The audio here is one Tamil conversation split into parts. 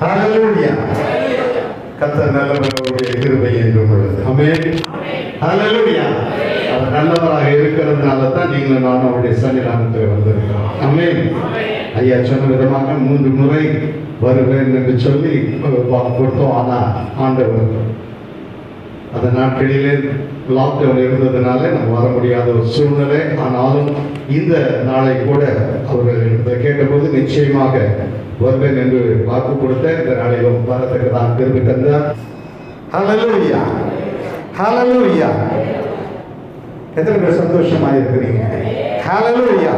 ஹalleluya கர்த்தர் நல்லவருடைய கிருபை என்றும் உள்ளது ஆமென் ஹalleluya அவர் நல்லவராக இருக்கிறதுனால தான் நீங்களும் நானும் அவருடைய சன்னிதானத்தில் வந்திருக்கிறோம் ஆமென் ஐயா சொன்ன விதமாக மூன்று முறை வருவேன் என்று சொல்லி வாக்கு கொடுத்தோம் ஆனால் ஆண்டவர் அந்த நாட்களிலே லாக்டவுன் இருந்ததுனால நம்ம வர முடியாத ஒரு சூழ்நிலை ஆனாலும் இந்த நாளை கூட அவர்கள் இதை கேட்டபோது நிச்சயமாக வருவேன் என்று வாக்கு கொடுத்த இந்த நாளிலும் வரத்தக்கதாக திரும்பி தந்தார் ஹalleluya ஹalleluya எத்தனை பேர் சந்தோஷமா இருக்கிறீங்க ஹalleluya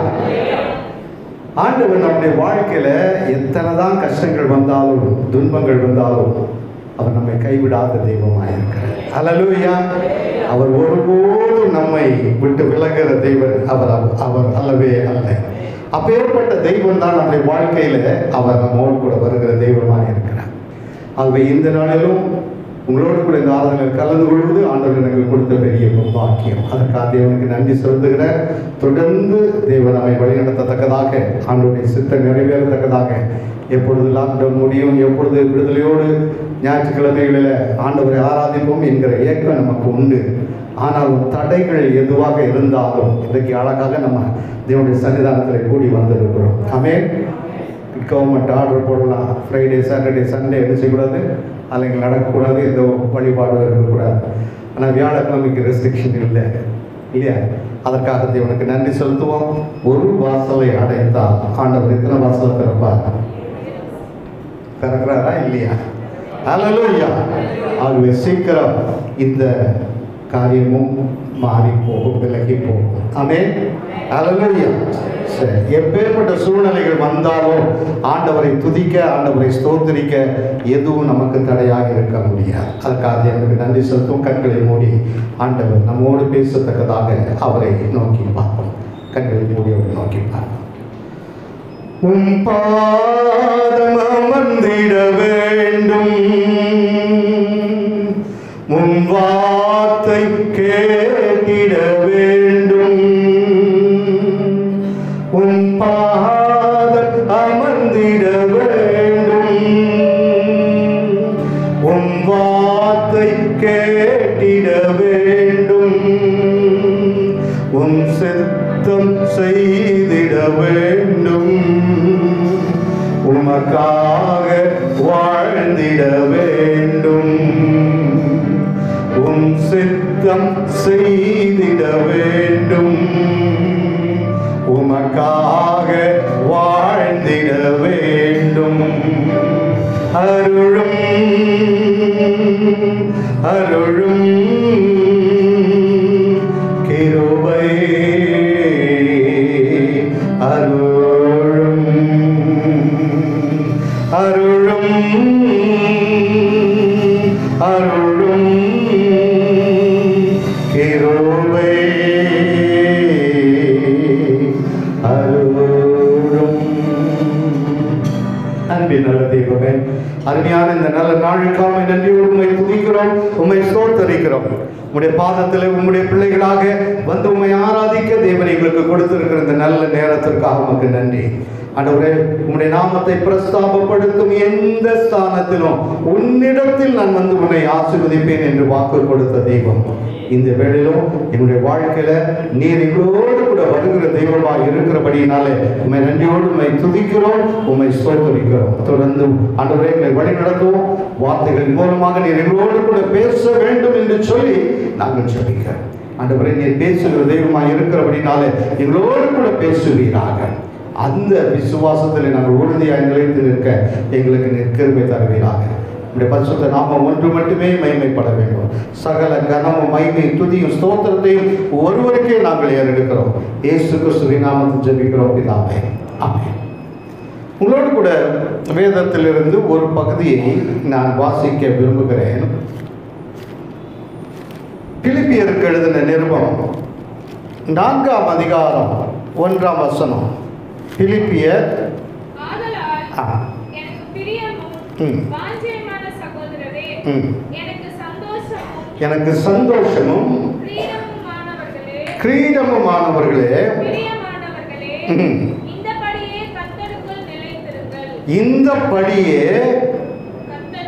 ஆண்டவர் நம்முடைய வாழ்க்கையில எத்தனை தான் கஷ்டங்கள் வந்தாலும் துன்பங்கள் வந்தாலும் அவர் நம்மை கைவிடாத தெய்வமாக இருக்கிறார் ஹalleluya அவர் ஒருபோதும் நம்மை விட்டு விலகிற தெய்வன் அவர் அவ- அவர் அல்லவே அல்ல அப்பேற்பட்ட தெய்வம் தான் நம்முடைய வாழ்க்கையில அவர் நம்மோடு கூட வருகிற தெய்வமாக இருக்கிறார் ஆகவே இந்த நாளிலும் உங்களோடு கூட இந்த ஆராதனையில் கலந்து கொள்வது ஆண்டவர் எனக்கு கொடுத்த பெரிய ஒரு பாக்கியம் அதற்காக தேவனுக்கு நன்றி செலுத்துகிறேன் தொடர்ந்து தேவன் நம்மை வழிநடத்தத்தக்கதாக ஆண்டவருடைய சித்தம் நிறைவேறத்தக்கதாக எப்பொழுது லாக்டவுன் முடியும் எப்பொழுது விடுதலையோடு ஞாயிற்றுக்கிழமைகளில் ஆண்டவரை ஆராதிப்போம் என்கிற ஏக்கம் நமக்கு உண்டு ஆனால் தடைகள் எதுவாக இருந்தாலும் இன்றைக்கு அழகாக நம்ம தேவனுடைய சன்னிதானத்தில் கூடி வந்திருக்கிறோம் ஆமென் கவர்மெண்ட் ஆர்டர் போடலாம் ஃப்ரைடே சாட்டர்டே சண்டே என்ன செய்யக்கூடாது அல்லைங்க நடக்கக்கூடாது எந்த வழிபாடு இருக்கக்கூடாது ஆனால் வியாழக்கிழமைக்கு ரெஸ்ட்ரிக்ஷன் இல்லை இல்லையா அதற்காக தேவனுக்கு நன்றி செலுத்துவோம் ஒரு வாசலை அடைத்தால் ஆண்டவர் எத்தனை வாசலை திறப்பார் திறக்கிறாரா இல்லையா ஹalleluya ஆகவே சீக்கிரம் இந்த காரியமும் மாறி போகும் விலகி போகும் ஆமென் ஹalleluya சரி எப்பேற்பட்ட சூழ்நிலைகள் வந்தாலும் ஆண்டவரை துதிக்க ஆண்டவரை ஸ்தோத்திரிக்க எதுவும் நமக்கு தடையாக இருக்க முடியாது அதுக்காக எனக்கு நன்றி செலுத்தும் கண்களை மூடி ஆண்டவர் நம்மோடு பேசத்தக்கதாக அவரை நோக்கி பார்ப்போம் கண்களை மூடி அவரை நோக்கி பார்ப்போம் உம் பாதம் அமர்ந்திட வேண்டும் உம் வார்த்தை கேட்டிட வேண்டும் உம் பாதம் அமர்ந்திட வேண்டும் உம் வார்த்தை கேட்டிட வேண்டும் உம் சித்தம் செய்திட வேண்டும் உமக்காக வாழ்ந்திட வேண்டும் உம் சித்தம் செய்திட வேண்டும் உமக்காக வாழ்ந்திட வேண்டும் அருளும் அருளும் கிருபை அருளும் அருளும் அருளும் கிருபை அருளும் அன்பின் நல்ல தெய்வமே அருமையான இந்த நல்ல நாளுக்காக நன்றியோடு உண்மை துதிக்கிறோம் உண்மை சோத்தரிக்கிறோம் உம்முடைய பாதத்தில் உம்முடைய பிள்ளைகளாக வந்து உண்மை ஆராதிக்க தேவன் எங்களுக்கு கொடுத்திருக்கிற இந்த நல்ல நேரத்திற்காக உமக்கு நன்றி ஆண்டவரே உம்முடைய நாமத்தை பிரஸ்தாபப்படுத்தும் எந்த ஸ்தானத்திலும் உன்னிடத்தில் நான் வந்து உன்னை ஆசீர்வதிப்பேன் என்று வாக்கு கொடுத்த தெய்வம் இந்த வேளையிலும் என்னுடைய வாழ்க்கையில நீர் எங்களோடு கூட வருகிற தெய்வமாக இருக்கிறபடியினாலே உண்மை நன்றியோடு உண்மை துதிக்கிறோம் உண்மை ஸ்தோத்தரிக்கிறோம் தொடர்ந்து ஆண்டவரே எங்களை வழி நடத்துவோம் வார்த்தைகள் மூலமாக நீர் எங்களோடு கூட பேச வேண்டும் என்று சொல்லி நாங்கள் ஜெபிக்கிறோம் ஆண்டவரே நீர் பேசுகிற தெய்வமாக இருக்கிறபடினாலே எங்களோடு கூட பேசுவீராக அந்த விசுவாசத்தில் நாங்கள் உறுதியாக நிலைத்து நிற்க எங்களுக்கு நீர் கிருபை தருவீராக உடைய பரிசுத்த நாமம் ஒன்று மட்டுமே மகிமைப்பட வேண்டும் சகல கனமும் மகிமை துதியும் ஸ்தோத்திரத்தையும் ஒருவருக்கே நாங்கள் ஏறெடுக்கிறோம் இயேசு கிறிஸ்துவின் நாமத்தில் ஜெபிக்கிறோம் பிதாவே ஆமென் உங்களோடு கூட வேதத்திலிருந்து ஒரு பகுதியை நான் வாசிக்க விரும்புகிறேன் பிலிப்பியருக்கு எழுதின நிருபம் நான்காம் அதிகாரம் ஒன்றாம் வசனம் பிலிப்பியர் ஆதலால் ஆ, எனக்கு பிரியமும் ம். வாஞ்சையுமான சகோதரரே ம். எனக்கு சந்தோஷமும் எனக்கு சந்தோஷமும் பிரியமுமானவர்களே கிரீடமுமானவர்களே பிரியமானவர்களே ம். இந்தபடியே கர்த்தருக்குள் நிலைத்திருங்கள் இந்த படியே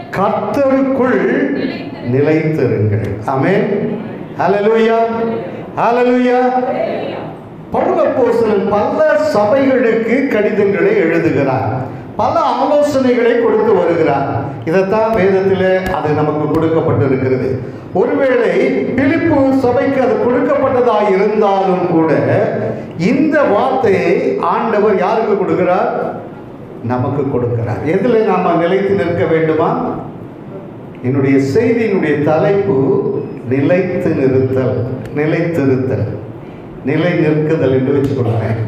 கர்த்தருக்குள் நிலைத்திருங்கள் ஆமென் ஹalleluya ஹalleluya பவுலப்போஸ்தலன் பல சபைகளுக்கு கடிதங்களை எழுதுகிறார் பல ஆலோசனைகளை கொடுத்து வருகிறார் இதைத்தான் வேதத்தில் அது நமக்கு கொடுக்கப்பட்டிருக்கிறது ஒருவேளை பிலிப்பு சபைக்கு அது கொடுக்கப்பட்டதாக இருந்தாலும் கூட இந்த வார்த்தையை ஆண்டவர் யாருக்கு கொடுக்கிறார் நமக்கு கொடுக்கிறார் எதில் நாம நிலைத்து நிற்க வேண்டுமா என்னுடைய செய்தியினுடைய தலைப்பு நிலைத்து நிறுத்தல் நிலைத்திருத்தல் நிலை நிற்குதல் என்று வச்சுக்கொள்கிறேன்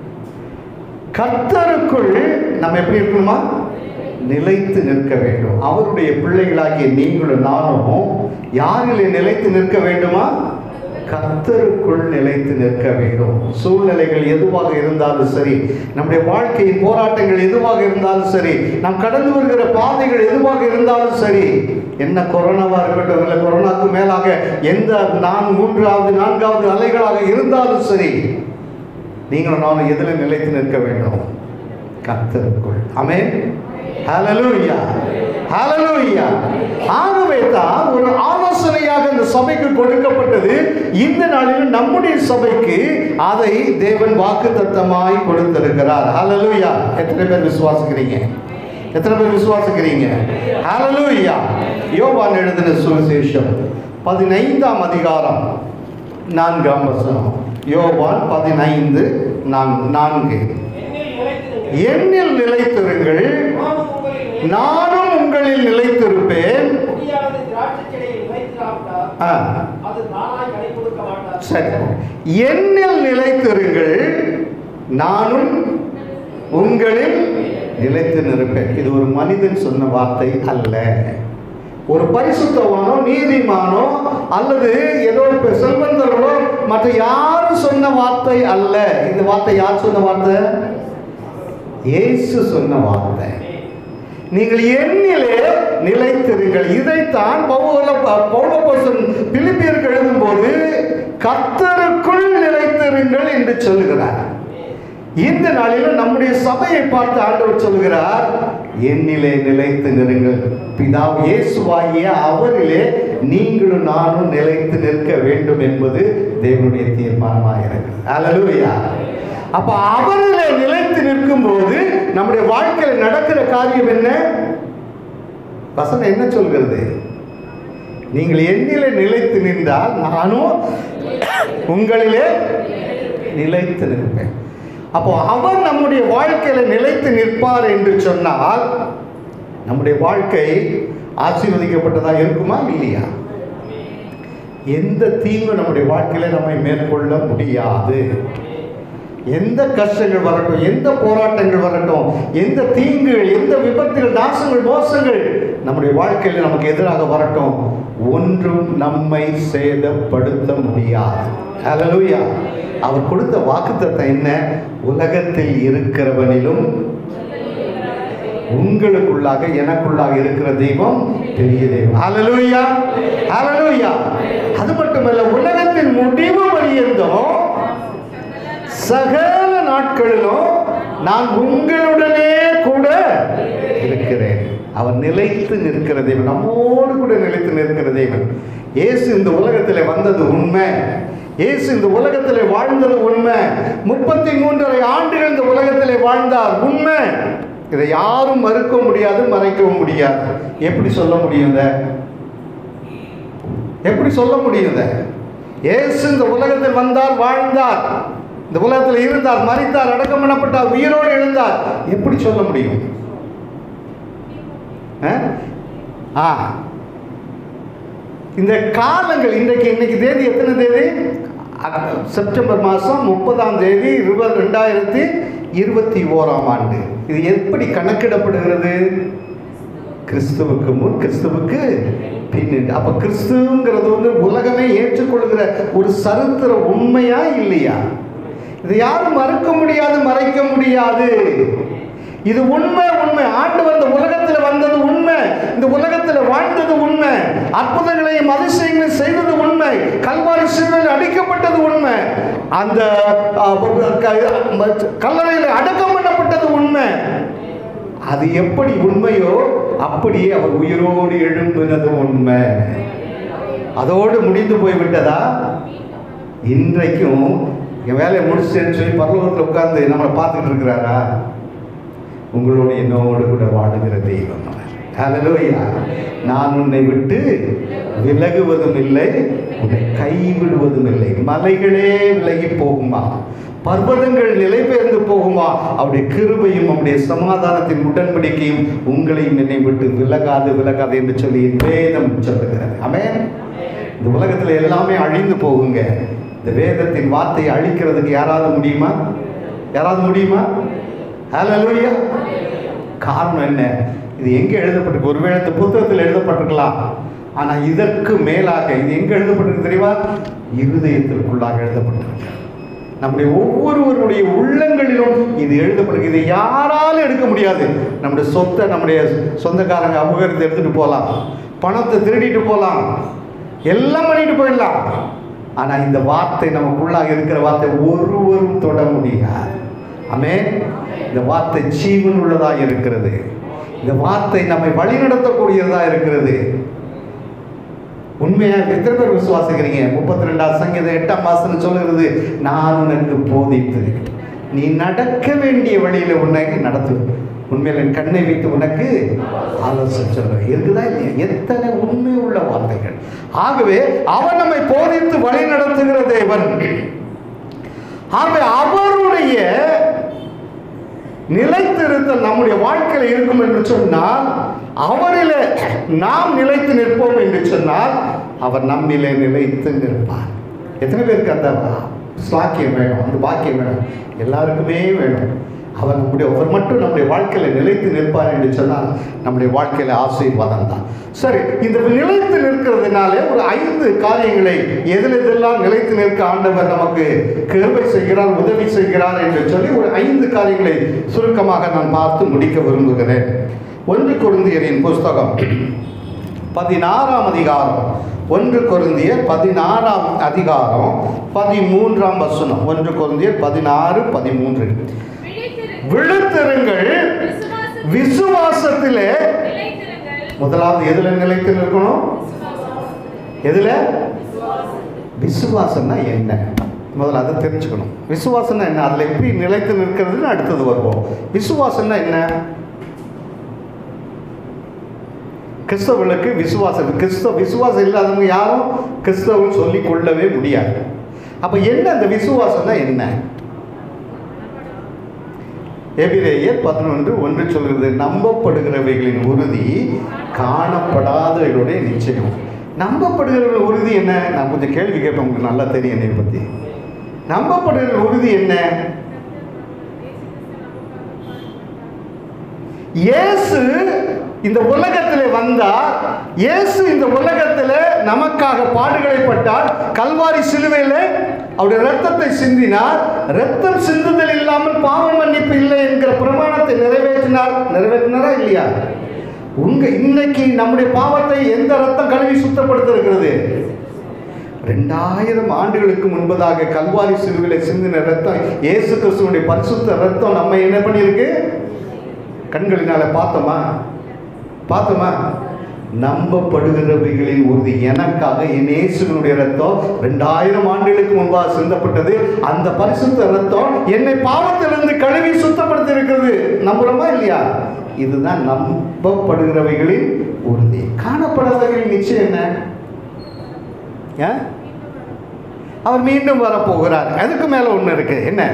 கர்த்தருக்குள் நம்ம எப்படி இருக்கணுமா நிலைத்து நிற்க வேண்டும் அவருடைய பிள்ளைகளாகிய நீங்களும் நானும் யாரிலே நிலைத்து நிற்க வேண்டுமா கர்த்தருக்குள் நிலைத்து நிற்க வேண்டும் சூழ்நிலைகள் எதுவாக இருந்தாலும் சரி நம்முடைய வாழ்க்கையின் போராட்டங்கள் எதுவாக இருந்தாலும் சரி நாம் கடந்து வருகிற பாதைகள் எதுவாக இருந்தாலும் சரி என்ன கொரோனாவா இருக்கட்டும் இல்லை கொரோனாவுக்கு மேலாக எந்த நான் மூன்றாவது நான்காவது அலைகளாக இருந்தாலும் சரி நீங்களும் நானும் எதில் நிலைத்து நிற்க வேண்டும் கர்த்தருக்குள் ஆமென் ஹalleluya ஹalleluya ஆகவே தான் ஒரு ஆலோசனையாக இந்த சபைக்கு கொடுக்கப்பட்டது இந்த நாளில் நம்முடைய சபைக்கு அதை தேவன் வாக்குத்தத்தமாய் கொடுத்திருக்கிறார் ஹalleluya எத்தனை பேர் விசுவாசிக்கிறீங்க எத்தனை பேர் விசுவாசிக்கிறீங்க ஹalleluya யோவான் எழுதின சுவிசேஷம் பதினைந்தாம் அதிகாரம் நான்காம் வசனம் யோவான் பதினைந்து நான் நான்கு என்னில் நிலைத்திருங்கள். என்னில் நிலைத்திருங்கள் நானும் உங்களில் நானும் உங்களில் நிலைத்திருப்பேன் கொடியானது திராட்சைச் செடியை நிலைத்திராவிட்டால், ஆ, அது தானாய் கனி கொடுக்க மாட்டாது. சரி என்னில் நிலைத்திருங்கள் நானும் உங்களில் நிலைத்து நிற்பேன் இது ஒரு மனிதன் சொன்ன வார்த்தை அல்ல ஒரு பரிசுத்தவானோ நீதிமானோ அல்லது ஏதோ ஒரு செல்வந்தர்களோ மற்ற யாரும் சொன்ன வார்த்தை அல்ல இந்த வார்த்தை யார் சொன்ன வார்த்தை இயேசு சொன்ன வார்த்தை நீங்கள் எண்ணிலே நிலைத்திருங்கள் இதைத்தான் பவுல பௌலபோசன் பிலிப்பியருக்கு எழுதும்போது கர்த்தருக்குள் நிலைத்திருங்கள் என்று சொல்லுகிறார் இந்த நாளில் நம்முடைய சபையை பார்த்து ஆண்டவர் சொல்கிறார் என்னிலே நிலைத்து நிறுங்கள் பிதா இயேசுவாகிய அவரிலே நீங்களும் நானும் நிலைத்து நிற்க வேண்டும் என்பது தேவனுடைய தீர்மானமாக இருக்கிறது அல்லேலூயா அப்ப அவரிலே நிலைத்து நிற்கும் போது நம்முடைய வாழ்க்கையில் நடக்கிற காரியம் என்ன வசனம் என்ன சொல்கிறது நீங்கள் என்னிலே நிலைத்து நின்றால் நானும் உங்களிலே நிலைத்து நிற்பேன் அப்போ அவர் நம்முடைய வாழ்க்கையில நிலைத்து நிற்பார் என்று சொன்னால் நம்முடைய வாழ்க்கை ஆசீர்வதிக்கப்பட்டதா இருக்குமா இல்லையா எந்த தீங்கும் நம்முடைய வாழ்க்கையில நம்மை மேற்கொள்ள முடியாது எந்த கஷ்டங்கள் வரட்டும் எந்த போராட்டங்கள் வரட்டும் எந்த தீங்குகள் எந்த விபத்துகள் நாசங்கள் மோசங்கள் நம்முடைய வாழ்க்கையில் நமக்கு எதிராக வரட்டும் ஒன்றும் நம்மை சேதப்படுத்த முடியாது ஹalleluya அவர் கொடுத்த வாக்குத்தத்தம் என்ன உலகத்தில் இருக்கிறவனிலும் உங்களுக்குள்ளாக எனக்குள்ளாக இருக்கிற தெய்வம் பெரிய தெய்வம் ஹalleluya ஹalleluya அது மட்டுமல்ல உலகத்தின் முடிவு பரியந்தம் சகல நாட்களிலும் நான் உங்களுடனே கூட இருக்கிறேன் அவர் நிலைத்து நிற்கிற தேவன் நம்மோடு கூட நிலைத்து நிற்கிற தேவன் இயேசு இந்த உலகத்தில் வந்தது உண்மை இயேசு இந்த உலகத்தில் வாழ்ந்தது உண்மை முப்பத்தி மூன்றரை ஆண்டுகள் இந்த உலகத்தில் வாழ்ந்தார் உண்மை இதை யாரும் மறுக்க முடியாது மறைக்கவும் முடியாது எப்படி சொல்ல முடியும் இதை? எப்படி சொல்ல முடியும் இதை? இயேசு இந்த உலகத்தில் வந்தார் வாழ்ந்தார் இந்த உலகத்தில் இருந்தார் மரித்தார் அடக்கம் பண்ணப்பட்டார் உயிரோடு எழுந்தார் எப்படி சொல்ல முடியும் அஹ்? ஆ இந்த காலங்கள் இன்றைக்கு இன்னைக்கு தேதி எத்தனை தேதி அக்- செப்டம்பர் மாதம் முப்பதாம் தேதி இருபது ரெண்டாயிரத்தி இருபத்தி ஓராம் ஆண்டு இது எப்படி கணக்கிடப்படுகிறது கிறிஸ்துவுக்கு முன் கிறிஸ்துவுக்கு பின் அப்ப கிறிஸ்துங்கிறது வந்து உலகமே ஏற்றுக்கொள்கிற ஒரு சரித்திர உண்மையா இல்லையா இது யாரும் மறுக்க முடியாது மறைக்க முடியாது இது உண்மை உண்மை ஆண்டு வந்த உலகத்தில் வந்தது உண்மை இந்த உலகத்தில் வாழ்ந்தது உண்மை அற்புதங்களையும் அதிசயங்களையும் செய்தது உண்மை கல்வாரி சிறுவையில் அடிக்கப்பட்டது உண்மை அந்த அஹ், க- கல்லறையில் அடக்கம் பண்ணப்பட்டது உண்மை அது எப்படி உண்மையோ அப்படியே அவர் உயிரோடு எழும்பினது உண்மை அதோடு முடிந்து போய்விட்டதா இன்றைக்கும் என் வேலையை முடிச்சேன்னு சொல்லி பரலோகத்தில் உட்கார்ந்து நம்மளை பார்த்துட்டு இருக்கிறாரா உங்களோடு என்னோடு கூட வாழுகிற தெய்வம் அவர். ஹalleluya நான் உன்னை விட்டு விலகுவதும் இல்லை உன்னை கைவிடுவதும் இல்லை மலைகளே விலகி போகுமா பர்வதங்கள் நிலை பெயர்ந்து போகுமா அவருடைய கிருபையும் அவருடைய சமாதானத்தின் உடன்படிக்கையும் உங்களையும் என்னை விட்டு விலகாது விலகாது என்று சொல்லி வேதம் சொல்லுகிறது ஆமென் இந்த உலகத்தில் எல்லாமே அழிந்து போகுங்க இந்த வேதத்தின் வார்த்தையை அழிக்கிறதுக்கு யாராவது முடியுமா யாராவது முடியுமா ஹalleluya காரணம் என்ன இது எங்கே எழுதப்பட்டிருக்கு ஒருவேளை இந்த புத்தகத்தில் எழுதப்பட்டிருக்கலாம் ஆனால் இதற்கு மேலாக இது எங்கே எழுதப்பட்டிருக்கு தெரியுமா இருதயத்திற்குள்ளாக எழுதப்பட்டிருக்கு நம்முடைய ஒவ்வொருவருடைய உள்ளங்களிலும் இது எழுதப்பட்டிருக்கு இதை யாராலும் எடுக்க முடியாது நம்முடைய சொத்தை நம்முடைய சொந்தக்காரங்க அபகரித்து எடுத்துட்டு போகலாம் பணத்தை திருடிட்டு போகலாம் எல்லாம் பண்ணிட்டு போயிடலாம் ஆனால் இந்த வார்த்தை நமக்குள்ளாக இருக்கிற வார்த்தை ஒருவரும் தொட முடியாது ஆமே இந்த வார்த்தை ஜீவன் உள்ளதாக இருக்கிறது இந்த வார்த்தை நம்மை வழிநடத்தக்கூடியதாக இருக்கிறது உண்மையா எத்தனை பேர் விசுவாசிக்கிறீங்க முப்பத்தி ரெண்டாம் சங்கீதம் எட்டாம் வாசனம் சொல்லுகிறது நான் உனக்கு போதித்து நீ நடக்க வேண்டிய வழியில உன்னை நடத்து உண்மையில் என் கண்ணை வைத்து உனக்கு ஆலோசனை சொல்றேன் இருக்குதா இல்லையா எத்தனை உண்மை உள்ள வார்த்தைகள் ஆகவே அவன் நம்மை போதித்து வழி நடத்துகிற தேவன் ஆகவே அவருடைய நிலைத்திருத்தல் நம்முடைய வாழ்க்கையில் இருக்கும் என்று சொன்னால் அவரிலே நாம் நிலைத்து நிற்போம் என்று சொன்னால் அவர் நம்மிலே நிலைத்து நிற்பார் எத்தனை பேருக்கு அந்த ஸ்லாக்கியம் வேணும் அந்த பாக்கியம் வேணும் எல்லாருக்குமே வேணும் அவர் நம்முடைய அவர் மட்டும் நம்முடைய வாழ்க்கையில் நிலைத்து நிற்பார் என்று சொன்னால் நம்முடைய வாழ்க்கையில் ஆசீர்வாதம் தான் சரி இந்த நிலைத்து நிற்கிறதுனாலே ஒரு ஐந்து காரியங்களை எதில் எதெல்லாம் நிலைத்து நிற்க ஆண்டவர் நமக்கு கிருபை செய்கிறார் உதவி செய்கிறார் என்று சொல்லி ஒரு ஐந்து காரியங்களை சுருக்கமாக நான் பார்த்து முடிக்க விரும்புகிறேன் ஒன்று கொருந்தியரின் புஸ்தகம் பதினாறாம் அதிகாரம் ஒன்று கொருந்தியர் பதினாறாம் அதிகாரம் பதிமூன்றாம் வசனம் ஒன்று கொருந்தியர் பதினாறு பதிமூன்று விழித்திருங்கள். விழுத்திருங்கள் விசுவாசத்தில் விசுவாசத்திலே நிலைத்திருங்கள். முதலாவது எதுல நிலைத்து நிற்கணும் எதுல விசுவாசம்னா என்ன முதல்ல அதை தெரிஞ்சுக்கணும் விசுவாசம்னா என்ன அதில் எப்படி நிலைத்து நிற்கிறதுன்னு அடுத்தது வருவோம் விசுவாசம்னா என்ன கிறிஸ்தவர்களுக்கு விசுவாசம் கிறிஸ்தவ விசுவாசம் இல்லாதவங்க யாரும் கிறிஸ்தவன் சொல்லி கொள்ளவே முடியாது அப்போ என்ன அந்த விசுவாசம்னா என்ன எபிரேயர் பதினொன்று ஒன்று சொல்கிறது நம்பப்படுகிறவைகளின் உறுதி காணப்படாதவைகளுடைய நிச்சயம் நம்பப்படுகிற உறுதி என்ன நான் கொஞ்சம் கேள்வி கேட்பேன் உங்களுக்கு நல்லா தெரியும் என்னை பற்றி நம்பப்படுகிற உறுதி என்ன இயேசு இந்த உலகத்திலே வந்தார் இயேசு இந்த உலகத்திலே நமக்காக பாடுகளை பட்டார் கல்வாரி சிலுவையிலே அவருடைய ரத்தத்தை சிந்தினார் ரத்தம் சிந்துதல் இல்லாமல் பாவ மன்னிப்பு இல்லை என்கிற பிரமாணத்தை நிறைவேற்றினார் நிறைவேற்றினாரா இல்லையா உங்க இன்னைக்கு நம்முடைய பாவத்தை எந்த ரத்தம் கழுவி சுத்தப்படுத்திருக்கிறது ரெண்டாயிரம் ஆண்டுகளுக்கு முன்பதாக கல்வாரி சிலுவிலை சிந்தின ரத்தம் இயேசு கிறிஸ்துவனுடைய பரிசுத்த ரத்தம் நம்ம என்ன பண்ணியிருக்கு கண்களினால பார்த்தோமா பார்த்தோமா நம்பப்படுகிறவைகளின் உறுதி எனக்காக என் இயேசுவினுடைய ரத்தம் ரெண்டாயிரம் ஆண்டுகளுக்கு முன்பாக சிந்தப்பட்டது அந்த பரிசுத்த ரத்தம் என்னை பாவத்திலிருந்து கழுவி சுத்தப்படுத்தி இருக்கிறது நம்புறோமா இல்லையா இதுதான் நம்பப்படுகிறவைகளின் உறுதி காணப்படாதவைகளின் நிச்சயம் என்ன ஏன்? அவர் மீண்டும் வரப்போகிறார் அதுக்கு மேல ஒண்ணு இருக்கு என்ன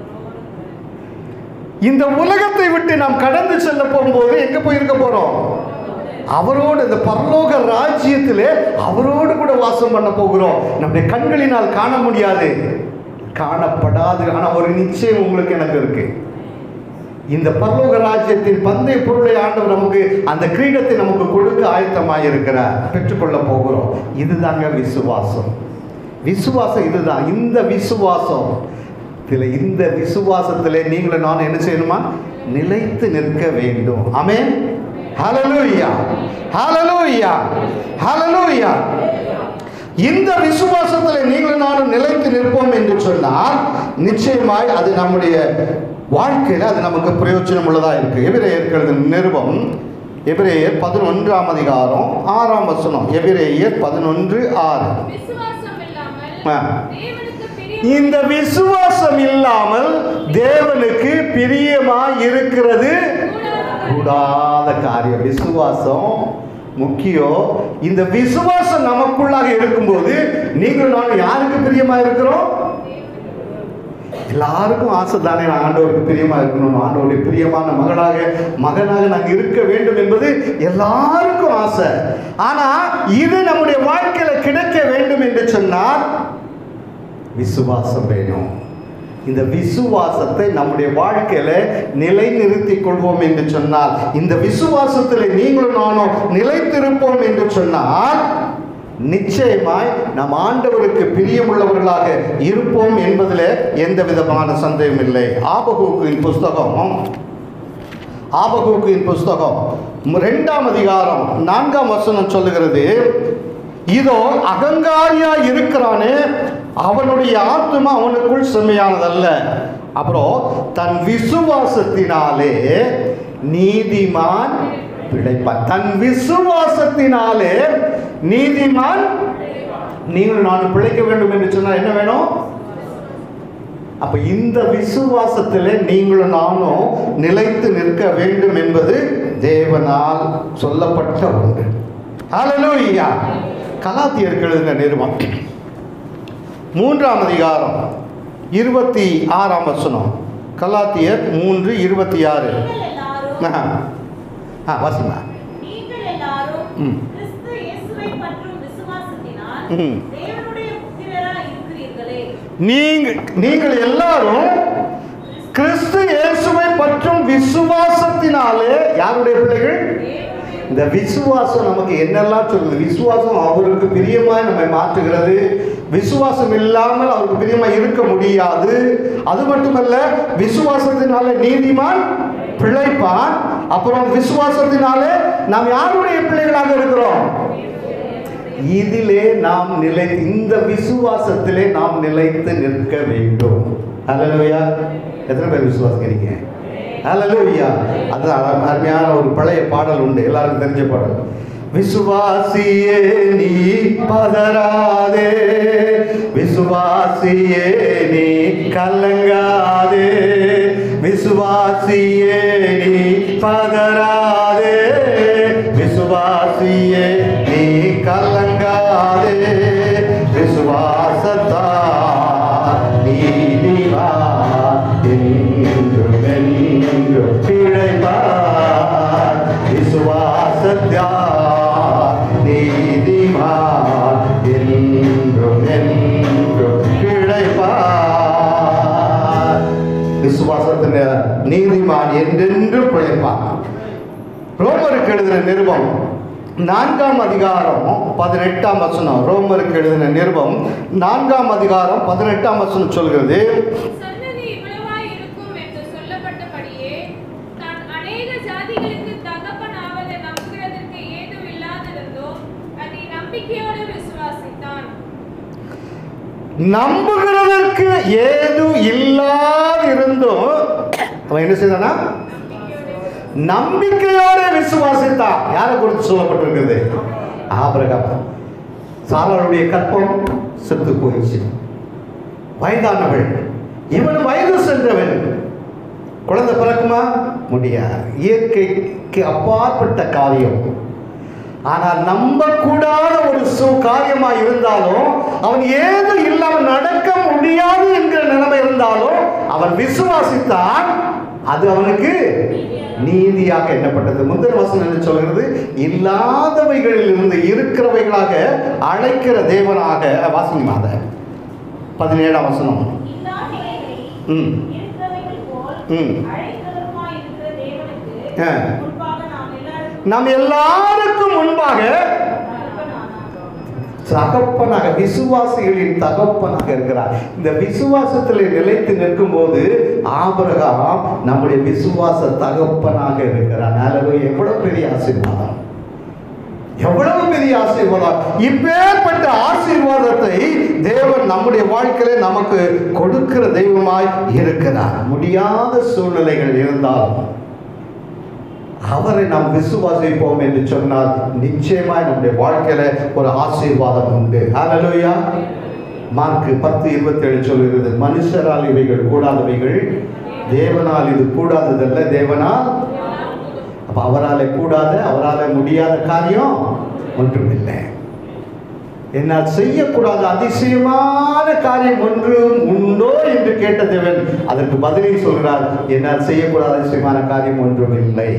இந்த உலகத்தை விட்டு நாம் கடந்து செல்ல போகும்போது எங்க போயிருக்க போறோம் அவரோடு இந்த பரலோக ராஜ்யத்திலே அவரோடு கூட வாசம் பண்ண போகிறோம் நம்முடைய கண்களினால் காண முடியாது காணப்படாது ஆனா ஒரு நிச்சயம் உங்களுக்கு எனக்கு இருக்கு இந்த பரலோக ராஜ்யத்தின் பந்தய பொருளை ஆண்டவர் நமக்கு அந்த கிரீடத்தை நமக்கு கொடுக்க ஆயத்தமாக இருக்கிறார் பெற்றுக்கொள்ள போகிறோம் இதுதாங்க விசுவாசம் விசுவாசம் இதுதான் இந்த விசுவாசம் இதில் இந்த விசுவாசத்தில் நீங்களும் நான் என்ன செய்யணுமா நிலைத்து நிற்க வேண்டும் ஆமென் ஹalleluya ஹalleluya ஹalleluya இந்த விசுவாசத்தில் நீங்களும் நானும் நிலைத்து நிற்போம் என்று சொன்னால் நிச்சயமாய் அது நம்முடைய வாழ்க்கையில் அது நமக்கு பிரயோஜனம் உள்ளதா இருக்கு எதிரே இருக்கிறது நிருபம் எபிரேயர் பதினொன்றாம் அதிகாரம் ஆறாம் வசனம் எபிரேயர் பதினொன்று ஆறு விசுவாசம் இல்லாமல் ஆ. தேவனுக்கு பிரியம் இந்த விசுவாசம் இல்லாமல் தேவனுக்கு பிரியமாய் இருக்கிறது கூடாத காரியம் விசுவாசம் முக்கியம் இந்த விசுவாசம் நமக்குள்ளாக இருக்கும்போது நீங்கள் நான் யாருக்கு பிரியமா இருக்கிறோம் எல்லாருக்கும் ஆசை தானே நான் ஆண்டவருக்கு பிரியமா இருக்கணும் ஆண்டவருடைய பிரியமான மகனாக மகனாக நான் இருக்க வேண்டும் என்பது எல்லாருக்கும் ஆசை ஆனா இது நம்முடைய வாழ்க்கையில கிடைக்க வேண்டும் என்று சொன்னால் விசுவாசம் வேணும் இந்த விசுவாசத்தை நம்முடைய வாழ்க்கையில நிலைநிறுத்திக் கொள்வோம் என்று சொன்னால் இந்த விசுவாசத்தில் நீங்களும் நானும் நிலைத்திருப்போம் என்று சொன்னால் நிச்சயமாய் நம் ஆண்டவருக்கு பிரியமுள்ளவர்களாக இருப்போம் என்பதில் எந்த விதமான சந்தேகம் இல்லை ஆபகூக்கின் புஸ்தகம் ஆபகூக்கின் புஸ்தகம் ரெண்டாம் அதிகாரம் நான்காம் வசனம் சொல்லுகிறது இதோ அகங்காரியா இருக்கிறானே அவனுடைய ஆத்மா அவனுக்குள் செம்மையானதல்ல அப்புறம் தன் விசுவாசத்தினாலே நீதிமான் பிழைப்பான் தன் விசுவாசத்தினாலே நீதிமான் நீங்கள் நான் பிழைக்க வேண்டும் என்று சொன்னால் என்ன வேணும் அப்ப இந்த விசுவாசத்திலே நீங்களும் நானும் நிலைத்து நிற்க வேண்டும் என்பது தேவனால் சொல்லப்பட்ட ஒன்று ஹalleluya கலாத்தியருக்கு எழுதின நிருபம் மூன்றாம் அதிகாரம் இருபத்தி ஆறாம் வசனம் கலாத்தியர் மூன்று இருபத்தி ஆறு நீங்கள் எல்லாரும் ஆ வாசிமா நீங்கள் எல்லாரும் ம். கிறிஸ்து இயேசுவை பற்றும் விசுவாசத்தினால் ம். தேவனுடைய புத்திரராய் இருக்கிறீர்களே நீங்கள் நீங்கள் எல்லாரும் கிறிஸ்து இயேசுவை பற்றும் விசுவாசத்தினாலே யாருடைய பிள்ளைகள் தேவனுடைய இந்த விசுவாசம் நமக்கு என்னெல்லாம் சொல்லுது விசுவாசம் அவருக்கு பிரியமாய் நம்மை மாற்றுகிறது விசுவாசம் இல்லாமல் அவருக்கு பிரியமாய் இருக்க முடியாது அது மட்டுமல்ல விசுவாசத்தினாலே நீதிமான் பிழைப்பான் அப்புறம் விசுவாசத்தினாலே நாம் யாருடைய பிள்ளைகளாக இருக்கிறோம் இதிலே நாம் நிலை இந்த விசுவாசத்திலே நாம் நிலைத்து நிற்க வேண்டும் ஹalleluya எத்தனை பேர் விசுவாசிக்கிறீங்க ஹalleluya அது அரு- அருமையான ஒரு பழைய பாடல் உண்டு எல்லாருக்கும் தெரிஞ்ச பாடல் விசுவாசியே நீ பதறாதே விசுவாசியே நீ கலங்காதே விசுவாசியே நீ பதறாதே விசுவாசியே நீ கலங்காதே விசுவாசத்தா நீதிவா என்றும் என்றும் பிழைப்பார் விசுவாசத்தா நீதிவா என்றும் என்றும் பிழைப்பார் விசுவாசத்தின் நீதிமான் என்றென்று பிழைப்பான் ரோமருக்கு எழுதின நிருபம் நான்காம் அதிகாரம் பதினெட்டாம் வசனம் ரோமருக்கு எழுதின நிருபம் நான்காம் அதிகாரம் பதினெட்டாம் வசனம் சொல்கிறது சன்னதி இவ்வளவாய் இருக்கும் என்று சொல்லப்பட்டபடியே தான் அநேக ஜாதிகளுக்கு தகப்பனாவதை நம்புகிறதற்கு ஏதும் இல்லாதிருந்தோ அதை நம்பிக்கையோடு விசுவாசித்தான் நம்புகிறதற்கு ஏது இல்லாதிருந்தும் அவன் என்ன செய்தானா நம்பிக்கையோட விசுவாசித்தான் யாரை குறித்து சொல்லப்பட்டிருக்குது ஆபிரகாம் சாராளுடைய கற்பம் செத்து போயிடுச்சு வயதானவள் இவன் வயது சென்றவன் குழந்தை பிறக்குமா முடியாது இயற்கைக்கு அப்பாற்பட்ட காரியம் ஆனால் நம்பக்கூடாத ஒரு சு காரியமா இருந்தாலும் அவன் ஏது இல்லாமல் நடக்க முடியாது என்கிற நிலைமை இருந்தாலும் அவன் விசுவாசித்தான் அது அவனுக்கு நீதியாக எண்ணப்பட்டது முதல் வசனம் என்ன சொல்கிறது இல்லாதவைகளில் இருந்து இருக்கிறவைகளாக அழைக்கிற தேவனாக வாசிங்கமாக பதினேழாம் வசனம் இல்லா நிலைகளில் ம் இருக்கிறவைகள் போல் ம். அழைக்கிறவருமாய் இருக்கிற தேவனுக்கு ஆ. முன்பாக நாம் எல்லாரும் நாம் எல்லாருக்கும் முன்பாக தகப்பனானாகிறோம். தகப்பனாக விசுவாசிகளின் தகப்பனாக இருக்கிறார் இந்த விசுவாசத்தில் நிலைத்து நிற்கும் போது ஆபிரகாம் நம்முடைய விசுவாச தகப்பனாக இருக்கிறார் நல்லது எவ்வளவு பெரிய ஆசீர்வாதம் எவ்வளவு பெரிய ஆசீர்வாதம் இப்பேற்பட்ட ஆசீர்வாதத்தை தேவன் நம்முடைய வாழ்க்கையில நமக்கு கொடுக்கிற தெய்வமாய் இருக்கிறார் முடியாத சூழ்நிலைகள் இருந்தாலும் அவரை நாம் விசுவாசிப்போம் என்று சொன்னால் நிச்சயமாய் நம்முடைய வாழ்க்கையில ஒரு ஆசீர்வாதம் உண்டு ஹalleluya மார்க் பத்து இருபத்தி ஏழு சொல்கிறது மனுஷரால் இவைகள் கூடாதவைகள் தேவனால் இது கூடாததல்ல தேவனால் அப்ப அவராலே கூடாத அவராலே முடியாத காரியம் ஒன்றுமில்லை என்னால் செய்யக்கூடாத அதிசயமான காரியம் ஒன்றும் உண்டோ என்று கேட்ட தேவன் அதற்கு பதிலை சொல்கிறார் என்னால் செய்யக்கூடாத அதிசயமான காரியம் ஒன்றும் இல்லை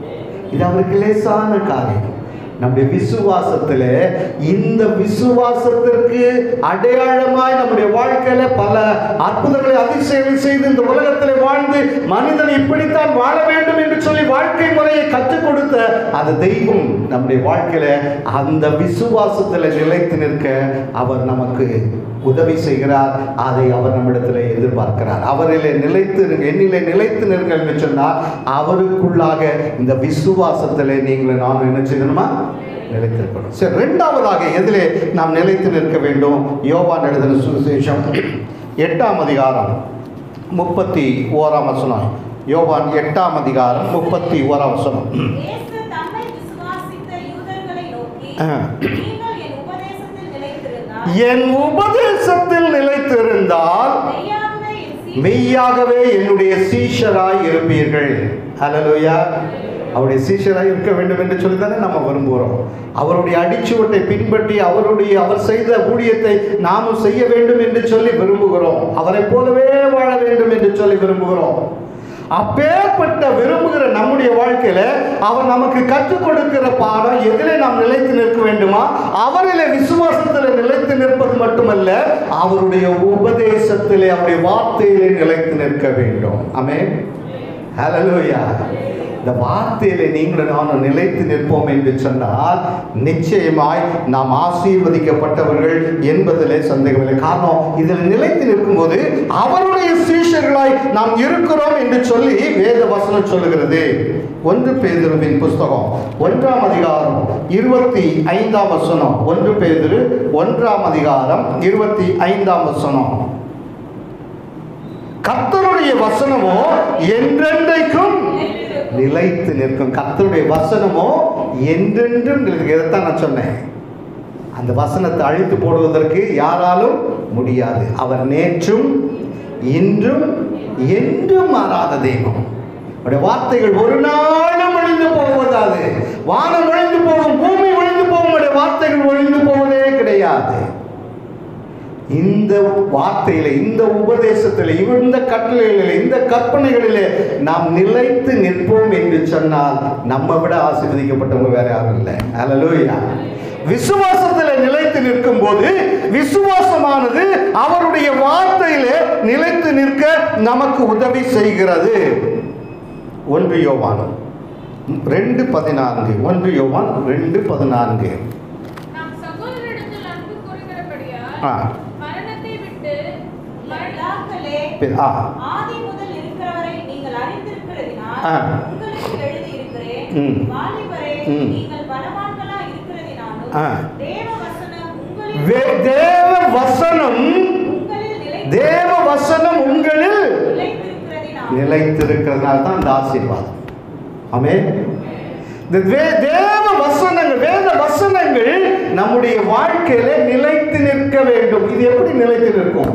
இது அவருக்கு லேசான காரியம் நம்முடைய விசுவாசத்துல இந்த விசுவாசத்திற்கு அடையாளமாய் நம்முடைய வாழ்க்கையில பல அற்புதங்களை அதிசயங்கள் செய்து இந்த உலகத்திலே வாழ்ந்து மனிதன் இப்படித்தான் வாழ வேண்டும் என்று சொல்லி வாழ்க்கை முறையை கற்றுக் கொடுத்த அந்த தெய்வம் நம்முடைய வாழ்க்கையில அந்த விசுவாசத்துல நிலைத்து நிற்க அவர் நமக்கு உதவி செய்கிறார் அதை அவர் நம்மிடத்தில் எதிர்பார்க்கிறார் அவரிலே நிலைத்து இருங்க என்னிலே நிலைத்து நிற்க என்று சொன்னால் அவருக்குள்ளாக இந்த விசுவாசத்திலே நீங்கள் நான் என்ன செய்யணுமா நிலைத்திருக்கணும் சரி ரெண்டாவதாக எதிலே நாம் நிலைத்து நிற்க வேண்டும் யோவான் எழுதின சுவிசேஷம் எட்டாம் அதிகாரம் முப்பத்தி ஓராம் வசனம் யோவான் எட்டாம் அதிகாரம் முப்பத்தி ஓராம் வசனம் இயேசு தம்மை விசுவாசித்த யூதர்களை நோக்கி ஆ. நீங்கள் என் உபதேசத்தில் நிலைத்திருந்தால் என் உபதேசத்தில் நிலைத்திருந்தால் மெய்யாகவே என் சீ- மெய்யாகவே என்னுடைய சீஷராய் இருப்பீர்கள் ஹalleluya அவருடைய சீஷராய் இருக்க வேண்டும் என்று சொல்லி தானே நம்ம விரும்புகிறோம் அவருடைய அடிச்சுவட்டை பின்பற்றி அவருடைய அவர் செய்த ஊழியத்தை நாமும் செய்ய வேண்டும் என்று சொல்லி விரும்புகிறோம் அவரை போலவே வாழ வேண்டும் என்று சொல்லி விரும்புகிறோம் அப்பேற்பட்ட விரும்புகிற நம்முடைய வாழ்க்கையில அவர் நமக்கு கற்றுக் கொடுக்கிற பாடம் எதிலே நாம் நிலைத்து நிற்க வேண்டுமா அவரிலே விசுவாசத்தில் நிலைத்து நிற்பது மட்டுமல்ல அவருடைய உபதேசத்திலே அவருடைய வார்த்தையிலே நிலைத்து நிற்க வேண்டும் ஆமென் ஹalleluya இந்த வார்த்தையிலே நீங்களும் நானும் நிலைத்து நிற்போம் என்று சொன்னால் நிச்சயமாய் நாம் ஆசீர்வதிக்கப்பட்டவர்கள் என்பதிலே சந்தேகமில்லை காரணம் இதில் நிலைத்து நிற்கும்போது அவருடைய சீஷர்களாய் நாம் இருக்கிறோம் என்று சொல்லி வேத வசனம் சொல்லுகிறது ஒன்று பேதுருவின் புஸ்தகம் ஒன்றாம் அதிகாரம் இருபத்தி ஐந்தாம் வசனம் ஒன்று பேதுரு ஒன்றாம் அதிகாரம் இருபத்தி ஐந்தாம் வசனம் கர்த்தருடைய வசனமோ என்றென்றைக்கும் நிலைத்து நிற்கும் கர்த்தருடைய வசனமோ என்றென்றும் நிலைத்து இதைத்தான் நான் சொன்னேன் அந்த வசனத்தை அழித்து போடுவதற்கு யாராலும் முடியாது அவர் நேற்றும் இன்றும் என்றும் மாறாத தெய்வம் அவருடைய வார்த்தைகள் ஒரு நாளும் ஒழிந்து போவதாது வானம் ஒழிந்து போகும் பூமி ஒழிந்து போகும் அவருடைய வார்த்தைகள் ஒழிந்து போவதே கிடையாது இந்த வார்த்தையில இந்த உபதேசத்தில் இந்த கட்டளைகளிலே இந்த கற்பனைகளிலே நாம் நிலைத்து நிற்போம் என்று சொன்னால் நம்ம விட ஆசீர்வதிக்கப்பட்டவங்க வேற யாரும் இல்லை அல்லலூயா விசுவாசத்தில் நிலைத்து நிற்கும் போது விசுவாசமானது அவருடைய வார்த்தையிலே நிலைத்து நிற்க நமக்கு உதவி செய்கிறது ஒன்று யோவான் ரெண்டு பதினான்கு ஒன்று யோவான் ரெண்டு பதினான்கு நாம் சகோதரரிடத்தில் அன்பு கூறுகிறபடியால் ஆ. மரணத்தை விட்டு மரண- பிதாக்களே, ஆ ஆதி முதல் இருக்கிறவரை நீங்கள் அறிந்திருக்கிறதினால் ஆ. உங்களுக்கு எழுதியிருக்கிறேன். ம். வாலிபரே, ம். நீங்கள் பலவான்களா இருக்கிறதினாலும் ஆ. தேவ வசனம் உங்களில் வே- தேவ வசனம் உங்களில் நிலை- தேவ வசனம் உங்களில் நிலைத்திருக்கிறதினால் நிலைத்திருக்கிறதுனால தான் இந்த ஆசீர்வாதம் ஆமே இந்த வே- தேவ வசனங்கள் வேத வசனங்கள் நம்முடைய வாழ்க்கையில நிலைத்து நிற்க வேண்டும் இது எப்படி நிலைத்து நிற்கும்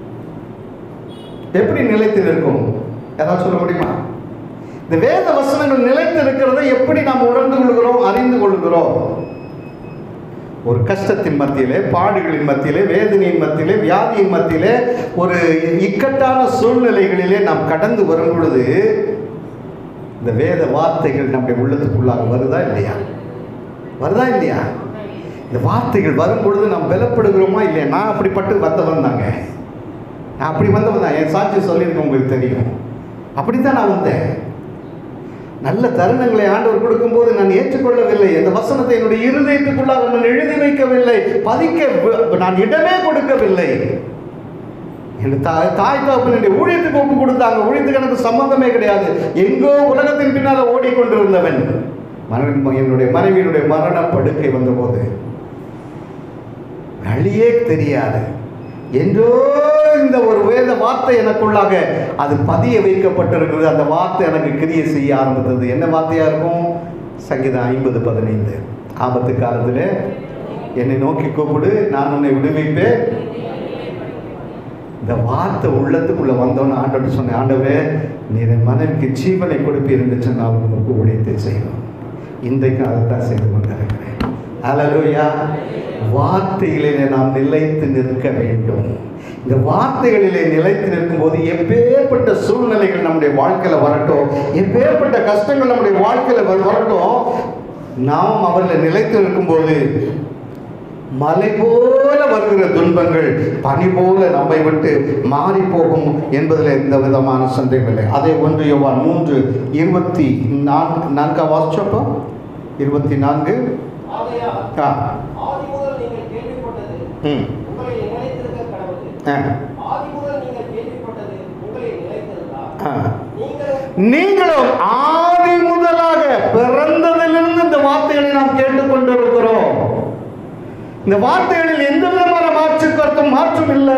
எப்படி நிலைத்து நிற்கும் யாராவது சொல்ல முடியுமா இந்த வேத வசனங்கள் நிலைத்து இருக்கிறதை எப்படி நாம் உணர்ந்து கொள்கிறோம் அறிந்து கொள்கிறோம் ஒரு கஷ்டத்தின் மத்தியிலே பாடுகளின் மத்தியிலே வேதனையின் மத்தியிலே வியாதியின் மத்தியிலே ஒரு இக்கட்டான சூழ்நிலைகளிலே நாம் கடந்து வரும் பொழுது இந்த வேத வார்த்தைகள் நம்முடைய உள்ளத்துக்குள்ளாக வருதா இல்லையா வருதா இல்லையா இந்த வார்த்தைகள் வரும் பொழுது நாம் பலப்படுகிறோமா இல்லையா நான் அப்படிப்பட்டு வந்தவன் தாங்க நான் அப்படி வந்தவன் தான் என் சாட்சி சொல்லியிருக்கேன் உங்களுக்கு தெரியும் அப்படித்தான் நான் வந்தேன் நல்ல தருணங்களை ஆண்டவர் கொடுக்கும்போது நான் ஏற்றுக்கொள்ளவில்லை இந்த வசனத்தை என்னுடைய இருதயத்துக்குள்ளாக நான் எழுதி வைக்கவில்லை பதிக்க வி- நான் இடமே கொடுக்கவில்லை என் தாய் தாய் தகப்பன் என்னுடைய ஊழியத்துக்கு ஒப்பு கொடுத்தாங்க ஊழியத்துக்கு எனக்கு சம்பந்தமே கிடையாது எங்கோ உலகத்தின் பின்னால் ஓடிக்கொண்டிருந்தவன் மரண என்னுடைய மனைவியினுடைய மரண படுக்கை வந்தபோது வழியே தெரியாது என்றோ இந்த ஒரு வேத வார்த்தை எனக்குள்ளாக அது பதிய வைக்கப்பட்டிருக்கிறது அந்த வார்த்தை எனக்கு கிரியை செய்ய ஆரம்பித்தது என்ன வார்த்தையா இருக்கும் சங்கீதம் ஐம்பது பதினைந்து ஆபத்து காலத்தில் என்னை நோக்கி கூப்பிடு நான் உன்னை விடுவிப்பேன் இந்த வார்த்தை உள்ளத்துக்குள்ள வந்தோன்னு ஆண்டவர் சொன்னேன் ஆண்டவே நீர் என் மனைவிக்கு ஜீவனை கொடுப்பீர் என்று சொன்னால் உங்களுக்கு ஊழியத்தை செய்யணும் இன்றைக்கு அதைத்தான் செய்து கொண்டிருக்கிறேன் அலலுயா வார்த்தைகளிலே நாம் நிலைத்து நிற்க வேண்டும் இந்த வார்த்தைகளிலே நிலைத்து நிற்கும்போது எப்பேற்பட்ட சூழ்நிலைகள் நம்முடைய வாழ்க்கையில் வரட்டும் எப்பேற்பட்ட கஷ்டங்கள் நம்முடைய வாழ்க்கையில் வ- வரட்டும் நாம் அவரில் நிலைத்து நிற்கும்போது மலை போல வருகிற துன்பங்கள் பனி போல நம்மை விட்டு மாறி போகும் என்பதில் எந்த விதமான சந்தேகம் இல்லை அதே ஒன்று யோவான் மூன்று இருபத்தி நான்கு நான்காம் வாசிச்சப்போ இருபத்தி நான்கு ஆகையால் ஆ ஆதி முதல் நீங்கள் கேள்விப்பட்டது ம் உங்களை நிலைத்திருக்க கடவுள் ஆ ஆதி முதல் நீங்கள் கேள்விப்பட்டது உங்களை நிலைத்திருந்தால் ஆ நீங்களும் நீங்களும் ஆதி முதலாக பிறந்ததிலிருந்து இந்த வார்த்தைகளை நாம் கேட்டுக்கொண்டிருக்கிறோம் இந்த வார்த்தைகளில் எந்த விதமான மாற்று கருத்தும் மாற்றம் இல்லை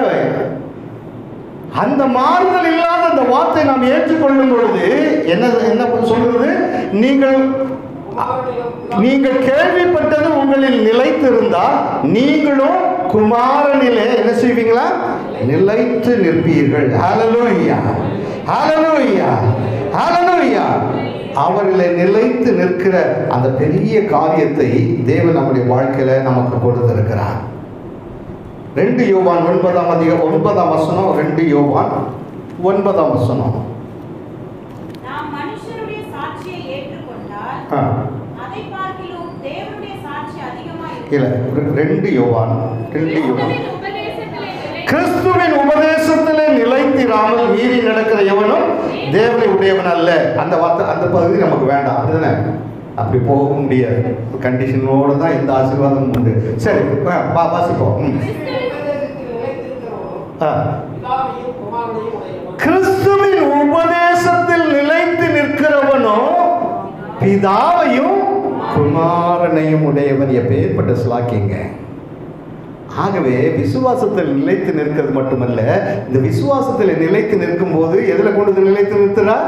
அந்த மாறுதல் இல்லாத அந்த வார்த்தை நாம் ஏற்றுக்கொள்ளும் பொழுது என்ன என்ன சொல்றது நீங்கள் நீங்கள் கேள்விப்பட்டது உங்களில் நிலைத்திருந்தால் நீங்களும் குமாரனிலே என்ன செய்வீங்களா நிலைத்து நிற்பீர்கள் ஹalleluya ஹalleluya ஹalleluya அவரிலே நிலைத்து நிற்கிற அந்த பெரிய காரியத்தை தேவன் நம்முடைய வாழ்க்கையில நமக்கு கொடுத்திருக்கிறார் ரெண்டு யோவான் ஒன்பதாம் அதிக ஒன்பதாம் வசனம் ரெண்டு யோவான் ஒன்பதாம் வசனம் நாம் மனுஷருடைய சாட்சியை ஏற்றுக்கொண்டால் ஆ, அதை பார்க்கிலும் தேவனுடைய சாட்சி அதிகமாக இல்ல ரெ- ரெண்டு யோவான் ரெண்டு யோவான் கிறிஸ்துவின் உபதேசத்திலே கிறிஸ்துவின் உபதேசத்திலே நிலை நிலைத்திராமல் மீறி நடக்கிற எவனும் தேவனை உடையவன் அல்ல அந்த வார்த்தை அந்த பகுதி நமக்கு வேண்டாம் அப்படிதானே அப்படி போக முடியாது கண்டிஷனோடு தான் எந்த ஆசீர்வாதமும் உண்டு சரி வா, வா வாசிப்போம் ம். உபதேசத்தில் நிலைத்திருக்கிறவனும் ஆ. பிதாவையும் குமாரனையும் உடையவன் கிறிஸ்துவின் உபதேசத்தில் நிலைத்து நிற்கிறவனோ பிதாவையும் குமாரனையும் உடையவன் எப்பேற்பட்ட ஸ்லாக்கிங்க ஆகவே விசுவாசத்தில் நிலைத்து நிற்கிறது மட்டுமல்ல இந்த விசுவாசத்தில் நிலைத்து நிற்கும் போது எதில் கொண்டு வந்து நிலைத்து நிறுத்துறார்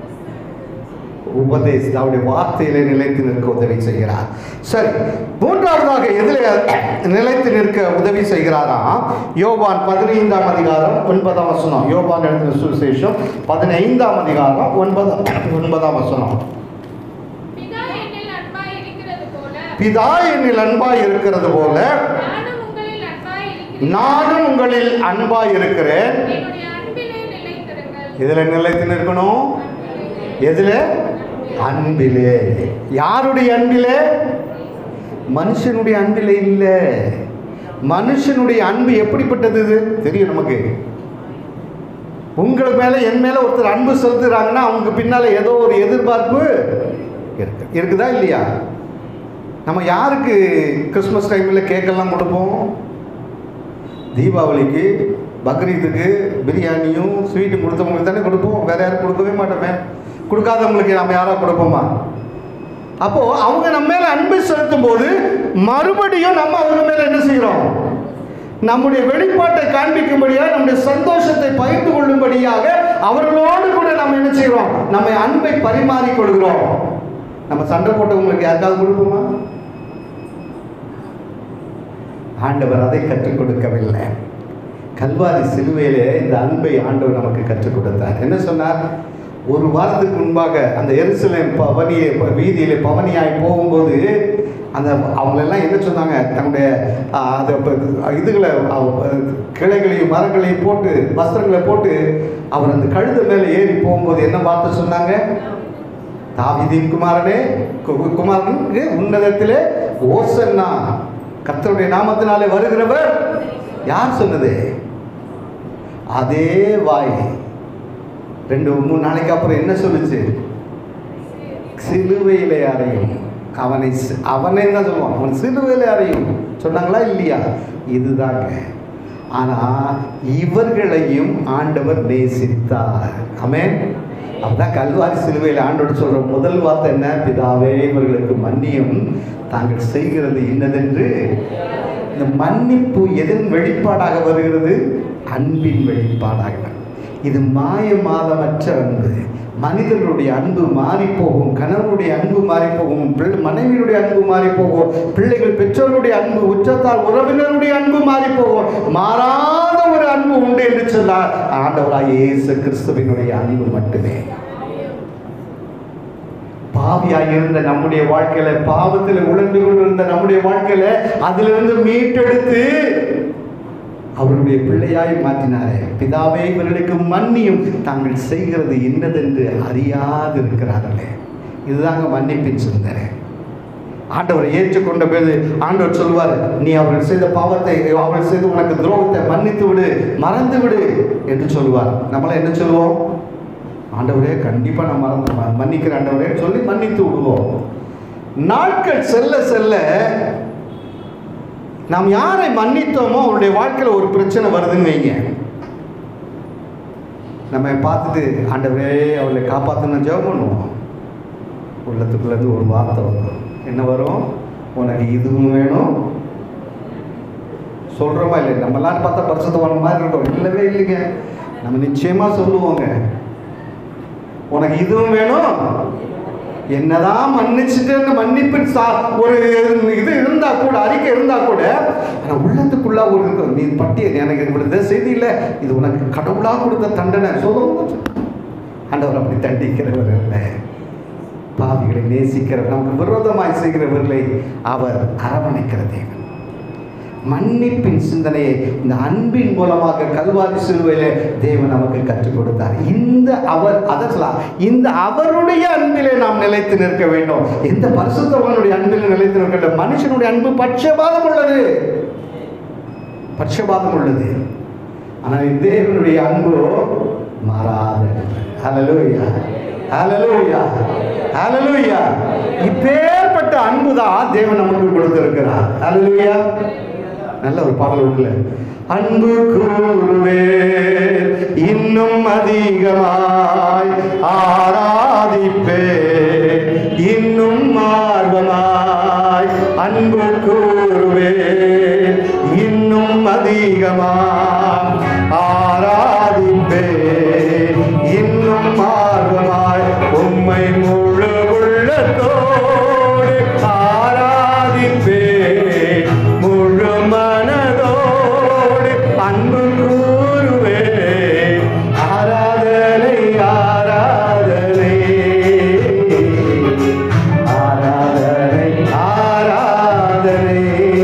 உபதேச அவருடைய வார்த்தையிலே நிலைத்து நிற்க உதவி செய்கிறார் சரி மூன்றாவதாக எதில் நிலைத்து நிற்க உதவி செய்கிறாராம் யோவான் பதினைந்தாம் அதிகாரம் ஒன்பதாம் வசனம் யோவான் எழுதின சுவிசேஷம் பதினைந்தாம் அதிகாரம் ஒன்பதாம் ஒன்பதாம் வசனம் பிதா என்னில் அன்பாய் இருக்கிறது போல பிதா என்னில் அன்பாய் இருக்கிறது போல நானும் உங்களில் அன்பாய் இருக்கிறேன் நானும் உங்களில் அன்பாய் இருக்கிறேன் என்னுடைய அன்பிலே நிலைத்திருங்கள் எதுல நிலைத்து நிற்கணும் எதுல அன்பிலே யாருடைய அன்பிலே மனுஷனுடைய அன்பிலே இல்லை மனுஷனுடைய அன்பு எப்படிப்பட்டது இது தெரியும் நமக்கு உங்களுக்கு மேல என் மேல ஒருத்தர் அன்பு செலுத்துறாங்கன்னா அவங்க பின்னால ஏதோ ஒரு எதிர்பார்ப்பு இருக்கு இருக்குதா இல்லையா நம்ம யாருக்கு கிறிஸ்மஸ் டைமில் கேக்கெல்லாம் கொடுப்போம் தீபாவளிக்கு பக்ரீத்துக்கு பிரியாணியும் ஸ்வீட்டும் கொடுத்தவங்களுக்கு தானே கொடுப்போம் வேற யாரும் கொடுக்கவே மாட்டோமே கொடுக்காதவங்களுக்கு நம்ம யாரா கொடுப்போமா அப்போ அவங்க நம்ம மேல அன்பு செலுத்தும் போது மறுபடியும் நம்ம அவங்க மேல என்ன செய்கிறோம் நம்முடைய வெளிப்பாட்டை காண்பிக்கும்படியாக நம்முடைய சந்தோஷத்தை பகிர்ந்து கொள்ளும்படியாக அவர்களோடு கூட நம்ம என்ன செய்கிறோம் நம்ம அன்பை பரிமாறிக் கொள்கிறோம் நம்ம சண்டை போட்டவங்களுக்கு யாருக்காவது கொடுப்போமா ஆண்டவர் அதை கற்றுக் கொடுக்கவில்லை கல்வாரி சிலுவையிலே இந்த அன்பை ஆண்டவர் நமக்கு கற்றுக் கொடுத்தார் என்ன சொன்னார் ஒரு வாரத்துக்கு முன்பாக அந்த எருசலேம் பவனியை வீதியிலே பவனியாய் போகும்போது அந்த அவங்களெல்லாம் என்ன சொன்னாங்க தன்னுடைய ஆ, அந்த ப- இதுகளை அவ- கிளைகளையும் மரங்களையும் போட்டு வஸ்திரங்களை போட்டு அவர் அந்த கழுத மேலே ஏறி போகும்போது என்ன வார்த்தை சொன்னாங்க தாவீதின் குமாரனே கு- குமாரனுக்கு உன்னதத்திலே ஓசன்னா கர்த்தருடைய நாமத்தினாலே வருகிறவர் யார் சொன்னது அதே வாய் ரெண்டு மூணு நாளைக்கு அப்புறம் என்ன சொல்லுச்சு சிலுவையிலே அறையும் அவனை சி- அவனை தான் சொல்லுவான் அவன் சிலுவையிலே அறையும் சொன்னாங்களா இல்லையா இதுதாங்க ஆனால் இவர்களையும் ஆண்டவர் நேசித்தார் ஆமென் அப்பதான் கல்வாரி சிலுவையில் ஆண்டவர் சொல்ற முதல் வார்த்தை என்ன பிதாவே இவர்களுக்கு மன்னியும் தாங்கள் செய்கிறது இன்னதென்று இந்த மன்னிப்பு எதன் வெளிப்பாடாக வருகிறது அன்பின் வெளிப்பாடாக இது மாயமாதமற்ற அன்பு மனிதர்களுடைய அன்பு மாறி போகும் கணவனுடைய அன்பு மாறி போகும் பிள்ளை மனைவியுடைய அன்பு மாறி போகும் பிள்ளைகள் பெற்றோருடைய அன்பு உச்சத்தால் உறவினருடைய அன்பு மாறி போகும் மாறாத ஒரு அன்பு உண்டு என்று சொன்னார் ஆண்டவராய் இயேசு கிறிஸ்துவினுடைய அன்பு மட்டுமே பாவியாய் இருந்த நம்முடைய வாழ்க்கையில பாவத்தில் உழந்து கொண்டிருந்த நம்முடைய வாழ்க்கையில அதிலிருந்து மீட்டெடுத்து அவருடைய பிள்ளையாய் மாற்றினாரே பிதாவே இவர்களுக்கு மன்னியும் தாங்கள் செய்கிறது என்னதென்று அறியாது இருக்கிறார்களே இதுதாங்க மன்னிப்பின் சிந்தனை ஆண்டவரை ஏற்றுக்கொண்ட போது ஆண்டவர் சொல்வார் நீ அவர்கள் செய்த பாவத்தை அவர்கள் செய்த உனக்கு துரோகத்தை மன்னித்து விடு மறந்து விடு என்று சொல்வார் நம்மள என்ன சொல்லுவோம் ஆண்டவரே கண்டிப்பா நான் மறந்து ம- மன்னிக்கிற ஆண்டவரே சொல்லி மன்னித்து விடுவோம் நாட்கள் செல்ல செல்ல நாம் யாரை மன்னித்தோமோ அவருடைய வாழ்க்கையில் ஒரு பிரச்சனை வருதுன்னு வைங்க நம்ம பார்த்துட்டு ஆண்டவரே அவளை காப்பாற்றணும் ஜெபம் பண்ணுவோம் உள்ளத்துக்குள்ளேருந்து ஒரு வார்த்தை வரும் என்ன வரும் உனக்கு இதுவும் வேணும் சொல்கிறோமா இல்லை நம்மளாம் பார்த்தா பரிசுத்தவான மாதிரி இருக்கோம் இல்லவே இல்லைங்க நம்ம நிச்சயமாக சொல்லுவோங்க உனக்கு இதுவும் வேணும் என்னதான் மன்னிச்சுட்டு மன்னிப்பு சா ஒரு இது இருந்தா கூட அறிக்கை இருந்தா கூட ஆனா உள்ளத்துக்குள்ள ஒரு இருக்கும் நீ பட்டியல் எனக்கு இவ்வளவு செய்தி இல்லை இது உனக்கு கடவுளா கொடுத்த தண்டனை சொல்லுவோம் ஆண்டவர் அப்படி தண்டிக்கிறவர் அல்ல பாவிகளை நேசிக்கிறவர் நமக்கு விரோதமாய் செய்கிறவர்களை அவர் அரவணைக்கிற தேவன் மன்னிப்பின் சிந்தனையை இந்த அன்பின் மூலமாக கல்வாரி சிலுவையிலே தேவன் நமக்கு கற்றுக் கொடுத்தார் இந்த அவர் அதற்கலாம் இந்த அவருடைய அன்பிலே நாம் நிலைத்து நிற்க வேண்டும் எந்த பரிசுத்தவனுடைய அன்பில் நிலைத்து நிற்க வேண்டும் மனுஷனுடைய அன்பு பட்சபாதம் உள்ளது பட்சபாதம் உள்ளது ஆனால் தேவனுடைய அன்போ மாறாத ஹalleluya ஹalleluya ஹalleluya இப்பேற்பட்ட அன்பு தான் தேவன் நமக்கு கொடுத்திருக்கிறார் ஹalleluya நல்ல ஒரு பாடல் உள்ள அன்பு கூறுவே இன்னும் அதிகமாய் ஆராதிப்பே இன்னும் ஆர்வமாய் அன்பு கூறுவே இன்னும் அதிகமாய் ஆராதிப்பே இன்னும் ஆர்வமாய் உம்மை முழு உள்ளத்தோடு ஆராதிப்பே முழு மனதோடு அன்பு கூறுவே ஆராதனை ஆராதனை ஆராதனை ஆராதனை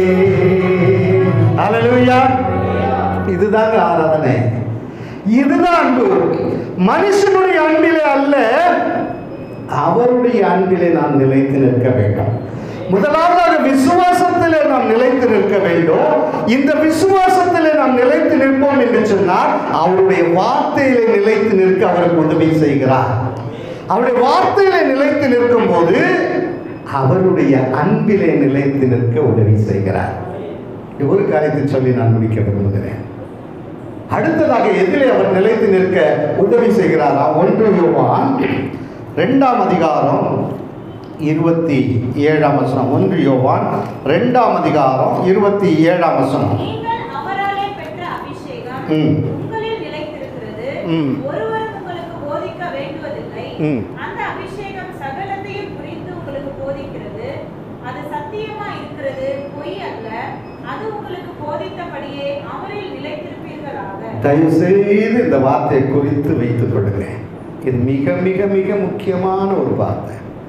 அல்லேலூயா இதுதாங்க ஆராதனை இதுதான் அன்பு மனுஷனுடைய அன்பிலே அல்ல அவருடைய அன்பிலே நாம் நிலைத்து நிற்க வேண்டும் முதலாவதாக விசுவாசத்திலே நாம் நிலைத்து நிற்க வேண்டும் இந்த விசுவாசத்திலே நாம் நிலைத்து நிற்போம் என்று சொன்னால் அவருடைய வார்த்தையிலே நிலைத்து நிற்க அவருக்கு உதவி செய்கிறார் அவருடைய வார்த்தையிலே நிலைத்து நிற்கும் போது அவருடைய அன்பிலே நிலைத்து நிற்க உதவி செய்கிறார் ஒரு காரியத்தை சொல்லி நான் முடிக்க விரும்புகிறேன் அடுத்ததாக எதிலே அவர் நிலைத்து நிற்க உதவி செய்கிறாரா ஒன்று யோவான் ரெண்டாம் அதிகாரம் இருபத்தி ஏழாம் வசனம் ஒன்று யோவான் ரெண்டாம் அதிகாரம் இருபத்தி ஏழாம் வசனம் நீங்கள் அவராலே பெற்ற அபிஷேகம் ம். உங்களில் நிலைத்திருக்கிறது ம். ஒருவரும் உங்களுக்கு போதிக்க வேண்டுவதில்லை ம். அந்த அபிஷேகம் சகலத்தையும் குறித்து உங்களுக்கு போதிக்கிறது அது சத்தியமா இருக்கிறது பொய் அல்ல அது உங்களுக்கு போதித்தபடியே அவரில் நிலைத்திருப்பீர்களாக தயவு செய்து இந்த வார்த்தையை குறித்து வைத்துக் கொள்ளுங்கள் இது மிக மிக மிக முக்கியமான ஒரு வார்த்தை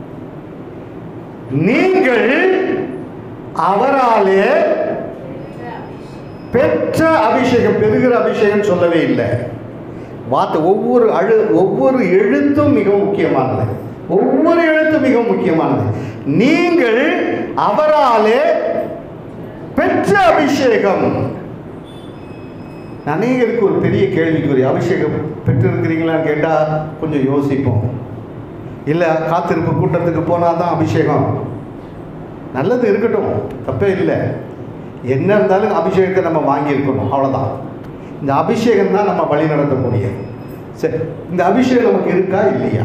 நீங்கள் அவராலே பெற்ற அபிஷேகம் பெறுகிற அபிஷேகம் சொல்லவே இல்லை வார்த்தை ஒவ்வொரு அழு ஒவ்வொரு எழுத்தும் மிக முக்கியமானது ஒவ்வொரு எழுத்தும் மிக முக்கியமானது நீங்கள் அவராலே பெற்ற அபிஷேகம் அநேகருக்கு ஒரு பெரிய கேள்விக்குறி அபிஷேகம் பெற்றிருக்கிறீங்களான்னு கேட்டால் கொஞ்சம் யோசிப்போம் இல்லை காத்திருப்பு கூட்டத்துக்கு போனால் தான் அபிஷேகம் நல்லது இருக்கட்டும் தப்பே இல்லை என்ன இருந்தாலும் அபிஷேகத்தை நம்ம வாங்கியிருக்கணும் அவ்வளோதான் இந்த அபிஷேகம் தான் நம்ம வழி நடத்த முடியும் சரி இந்த அபிஷேகம் நமக்கு இருக்கா இல்லையா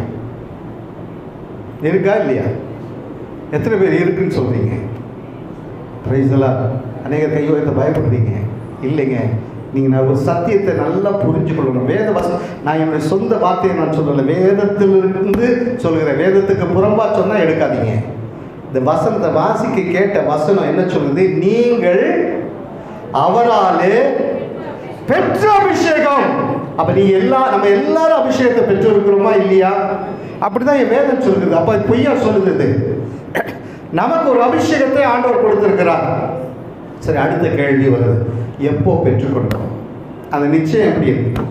இருக்கா இல்லையா எத்தனை பேர் இருக்குன்னு சொல்றீங்க பிரைஸ்லாம் அநேகர் கை உயர்த்த பயப்படுறீங்க இல்லைங்க நீங்கள் நான் ஒரு சத்தியத்தை நல்லா புரிஞ்சுக்கொள்ளணும் வேத வசனம் நான் என்னுடைய சொந்த வார்த்தையை நான் சொல்லலை வேதத்திலிருந்து சொல்கிறேன் வேதத்துக்கு புறம்பா சொன்னால் எடுக்காதீங்க இந்த வசனத்தை வாசிக்க கேட்ட வசனம் என்ன சொல்லுது நீங்கள் அவராலே பெற்ற அபிஷேகம் அப்ப நீ எல்லா நம்ம எல்லாரும் அபிஷேகத்தை பெற்று இருக்கிறோமா இல்லையா அப்படிதான் என் வேதம் சொல்லுது அப்ப இது பொய்யா சொல்லுது இது. நமக்கு ஒரு அபிஷேகத்தை ஆண்டவர் கொடுத்திருக்கிறார் சரி அடுத்த கேள்வி வருது எப்போ பெற்றுக்கொண்டோம் அந்த நிச்சயம் எப்படி இருக்கு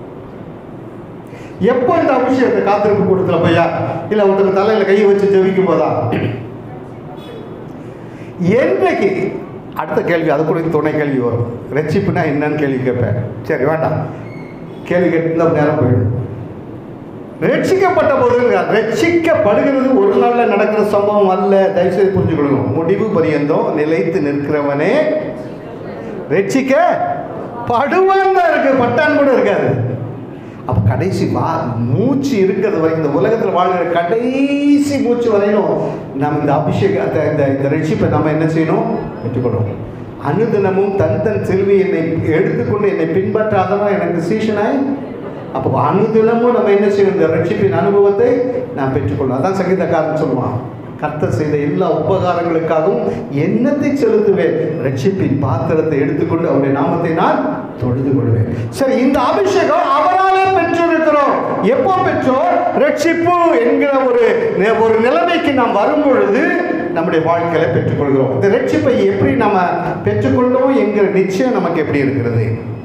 எப்போ இந்த அபிஷேகத்தை காத்திருப்பு கொடுத்துல பையா இல்ல ஒருத்தங்க தலையில கையை வச்சு ஜெபிக்கும் போதா என்றைக்கு அடுத்த கேள்வி அது கூட துணை கேள்வி வரும் ரட்சிப்புனா என்னன்னு கேள்வி கேட்பேன் சரி வேண்டாம் கேள்வி கேட்டு நேரம் போயிடும் ரட்சிக்கப்பட்ட போது ரட்சிக்கப்படுகிறது ஒரு நாள்ல நடக்கிற சம்பவம் அல்ல தயவுசெய்து புரிஞ்சுக்கணும் முடிவு பரியந்தம் நிலைத்து நிற்கிறவனே ரட்சிக்க படுவான் தான் இருக்கு பட்டான் கூட இருக்காது அப்ப கடைசி வா மூச்சு இருக்கிறது வரை இந்த உலகத்தில் வாழ்கிற கடைசி மூச்சு வரையிலும் நம்ம இந்த அபிஷேகத்தை இந்த இந்த ரட்சிப்பை நம்ம என்ன செய்யணும் பெற்றுக்கொள்ளும் அனுதினமும் தன் தன் செல்வி என்னை எடுத்துக்கொண்டு என்னை பின்பற்றாதவன் எனக்கு சீஷனாய் அப்போ அனுதினமும் நம்ம என்ன செய்யணும் இந்த ரட்சிப்பின் அனுபவத்தை நான் பெற்றுக்கொள்ளணும் அதான் சங்கீதக்காரன் சொல்லுவான் கர்த்தர் செய்த எல்லா உபகாரங்களுக்காகவும் எண்ணத்தை செலுத்துவேன் ரட்சிப்பின் பாத்திரத்தை எடுத்துக்கொண்டு அவருடைய நாமத்தை நான் தொழுது கொள்வேன் சரி இந்த அபிஷேகம் அவராலே பெற்றிருக்கிறோம் எப்போ பெற்றோம் ரட்சிப்பு என்கிற ஒரு நி- ஒரு நிலைமைக்கு நாம் வரும் பொழுது நம்முடைய வாழ்க்கையில பெற்றுக்கொள்கிறோம் இந்த ரட்சிப்பை எப்படி நம்ம பெற்றுக்கொண்டோம் என்கிற நிச்சயம் நமக்கு எப்படி இருக்கிறது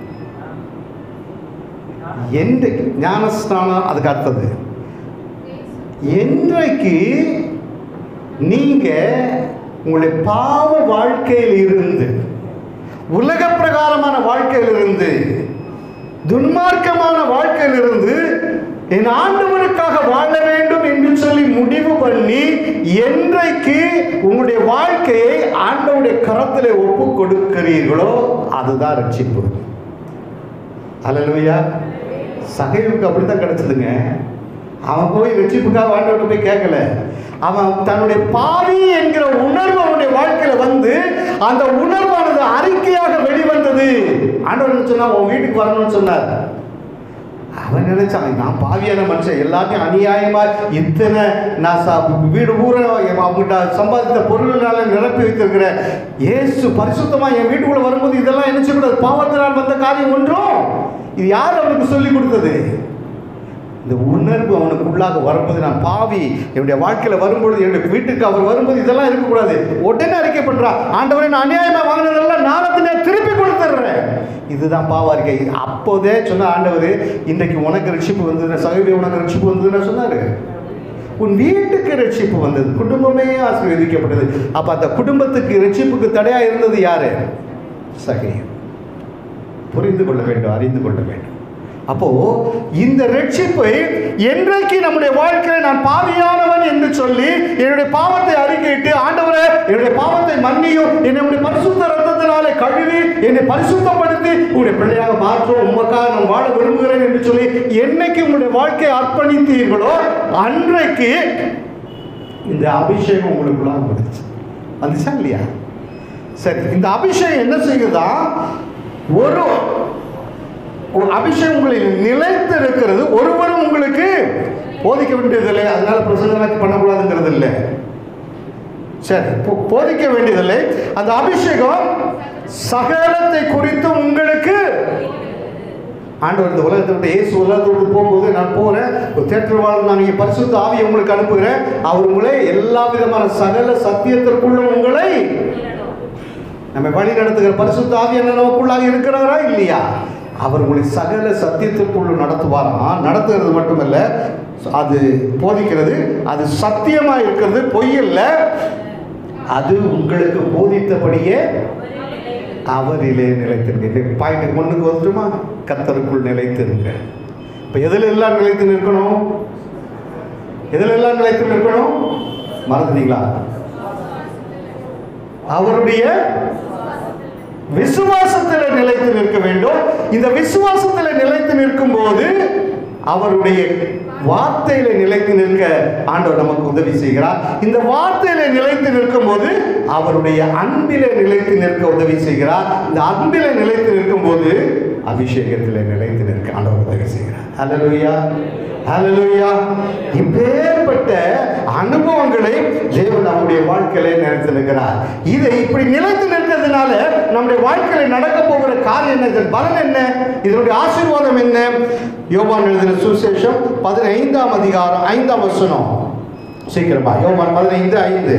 என்றைக்கு ஞானஸ்நானம் அதுக்கு அடுத்தது என்றைக்கு நீங்க உங்களுடைய பாவ வாழ்க்கையில் இருந்து உலக பிரகாரமான வாழ்க்கையில் இருந்து துன்மார்க்கமான வாழ்க்கையில் இருந்து என் ஆண்டவருக்காக வாழ வேண்டும் என்று சொல்லி முடிவு பண்ணி என்றைக்கு உங்களுடைய வாழ்க்கையை ஆண்டவருடைய கரத்தில் ஒப்பு கொடுக்கிறீர்களோ அதுதான் ரட்சிப்பு அல்லேலூயா சகைவுக்கு அப்படித்தான் கிடைச்சதுங்க அவன் போய் ரட்சிப்புக்காக ஆண்டவர்கிட்ட போய் கேட்கல அவன் தன்னுடைய பாவி என்கிற உணர்வு அவனுடைய வாழ்க்கையில வந்து அந்த உணர்வானது அறிக்கையாக வெளிவந்தது ஆண்டவர் என்ன சொன்னா உன் வீட்டுக்கு வரணும்னு சொன்னார் அவன் நினைச்சான் நான் பாவியான மனுஷன் எல்லாத்தையும் அநியாயமா இத்தனை நான் சா- வீடு ஊர அவங்ககிட்ட சம்பாதித்த பொருளினால நிரப்பி வைத்திருக்கிற இயேசு பரிசுத்தமா என் வீட்டுக்குள்ள வரும்போது இதெல்லாம் என்ன செய்யக்கூடாது பாவத்தினால் வந்த காரியம் ஒன்றும் இது யார் அவனுக்கு சொல்லி கொடுத்தது இந்த உணர்வு அவனுக்குள்ளாக வரும்போது நான் பாவி என்னுடைய வாழ்க்கையில வரும்பொழுது என்னுடைய வீட்டுக்கு அவர் வரும்போது இதெல்லாம் இருக்கக்கூடாது உடனே அறிக்கை பண்றான் ஆண்டவரை நான் அநியாயமா வாங்கினதெல்லாம் நாளத்தினே திருப்பி கொடுத்துட்றேன் இதுதான் பாவ அறிக்கை அப்போதே சொன்ன ஆண்டவர் இன்றைக்கு உனக்கு ரட்சிப்பு வந்தது சகவி உனக்கு ரட்சிப்பு வந்ததுன்னு சொன்னாரு உன் வீட்டுக்கு ரட்சிப்பு வந்தது குடும்பமே ஆசீர்வதிக்கப்பட்டது அப்ப அந்த குடும்பத்துக்கு ரட்சிப்புக்கு தடையா இருந்தது யாரு சகையம் புரிந்து கொள்ள வேண்டும் அறிந்து கொள்ள வேண்டும் அப்போ இந்த ரட்சிப்பை என்றைக்கு நம்முடைய வாழ்க்கையில நான் பாவியானவன் என்று சொல்லி என்னுடைய பாவத்தை அறிக்கையிட்டு ஆண்டவரே என்னுடைய பாவத்தை மன்னியும் என்னுடைய பரிசுத்த ரத்தத்தினாலே கழுவி என்னை பரிசுத்தப்படுத்தி உங்களுடைய பிள்ளையாக மாற்றும் உமக்காக நான் வாழ விரும்புகிறேன் என்று சொல்லி என்னைக்கு உங்களுடைய வாழ்க்கையை அர்ப்பணித்தீர்களோ அன்றைக்கு இந்த அபிஷேகம் உங்களுக்குள்ளாக வந்துச்சு வந்துச்சா இல்லையா சரி இந்த அபிஷேகம் என்ன செய்யுதா ஒரு ஒரு அபிஷேகம் உங்களில் நிலைத்து இருக்கிறது ஒருவரும் உங்களுக்கு போதிக்க வேண்டியதில்லை அதனால பிரசங்கம் பண்ணக்கூடாதுங்கிறது இல்லை சரி போ- போதிக்க வேண்டியதில்லை அந்த அபிஷேகம் சகலத்தை குறித்து உங்களுக்கு ஆண்டவர் இந்த உலகத்தை விட்டு இயேசு உலகத்தை விட்டு போகும்போது நான் போகிறேன் ஒரு தேட்டர் வாழ் நான் இங்கே பரிசுத்த ஆவியை உங்களுக்கு அனுப்புகிறேன் அவர் உங்களை எல்லா விதமான சகல சத்தியத்திற்குள்ள உங்களை நம்ம வழி நடத்துகிற பரிசுத்த ஆவியான நமக்குள்ளாக இருக்கிறாரா இல்லையா அவர் உங்களை சகல சத்தியத்திற்குள்ள நடத்துவாராம் நடத்துகிறது மட்டுமல்ல அது போதிக்கிறது அது சத்தியமா இருக்கிறது பொய் இல்ல அது உங்களுக்கு போதித்தபடியே அவரிலே நிலைத்திருங்க இந்த பாயிண்ட் முன்னுக்கு வந்துட்டுமா கத்தருக்குள் நிலைத்திருங்க இப்போ எதில் எல்லாம் நிலைத்து நிற்கணும் எதில் எல்லாம் நிலைத்து நிற்கணும் மறந்துட்டீங்களா அவருடைய விசுவாசத்தில் நிலைத்து நிற்க வேண்டும் இந்த விசுவாசத்தில் நிலைத்து நிற்கும் போது அவருடைய வார்த்தையில நிலைத்து நிற்க ஆண்டவர் நமக்கு உதவி செய்கிறார் இந்த வார்த்தையில நிலைத்து நிற்கும் போது அவருடைய அன்பிலே நிலைத்து நிற்க உதவி செய்கிறார் இந்த அன்பிலே நிலைத்து நிற்கும் போது அபிஷேகத்தில் நிலைத்து நிற்க ஆண்டவர் உதவி செய்கிறார் ஹalleluya ஹalleluya இப்பேற்பட்ட அனுபவங்களை தேவன் நம்முடைய வாழ்க்கையிலே நிலைத்திருக்கிறார் இதை இப்படி நிலைத்து நிற்கிறதுனால நம்முடைய வாழ்க்கையில நடக்க போகிற காரியம் என்ன இதன் பலன் என்ன இதனுடைய ஆசீர்வாதம் என்ன யோவான் எழுதின சுசேஷம் பதினைந்தாம் அதிகாரம் ஐந்தாம் வசனம் சீக்கிரமா யோவான் பதினைந்து ஐந்து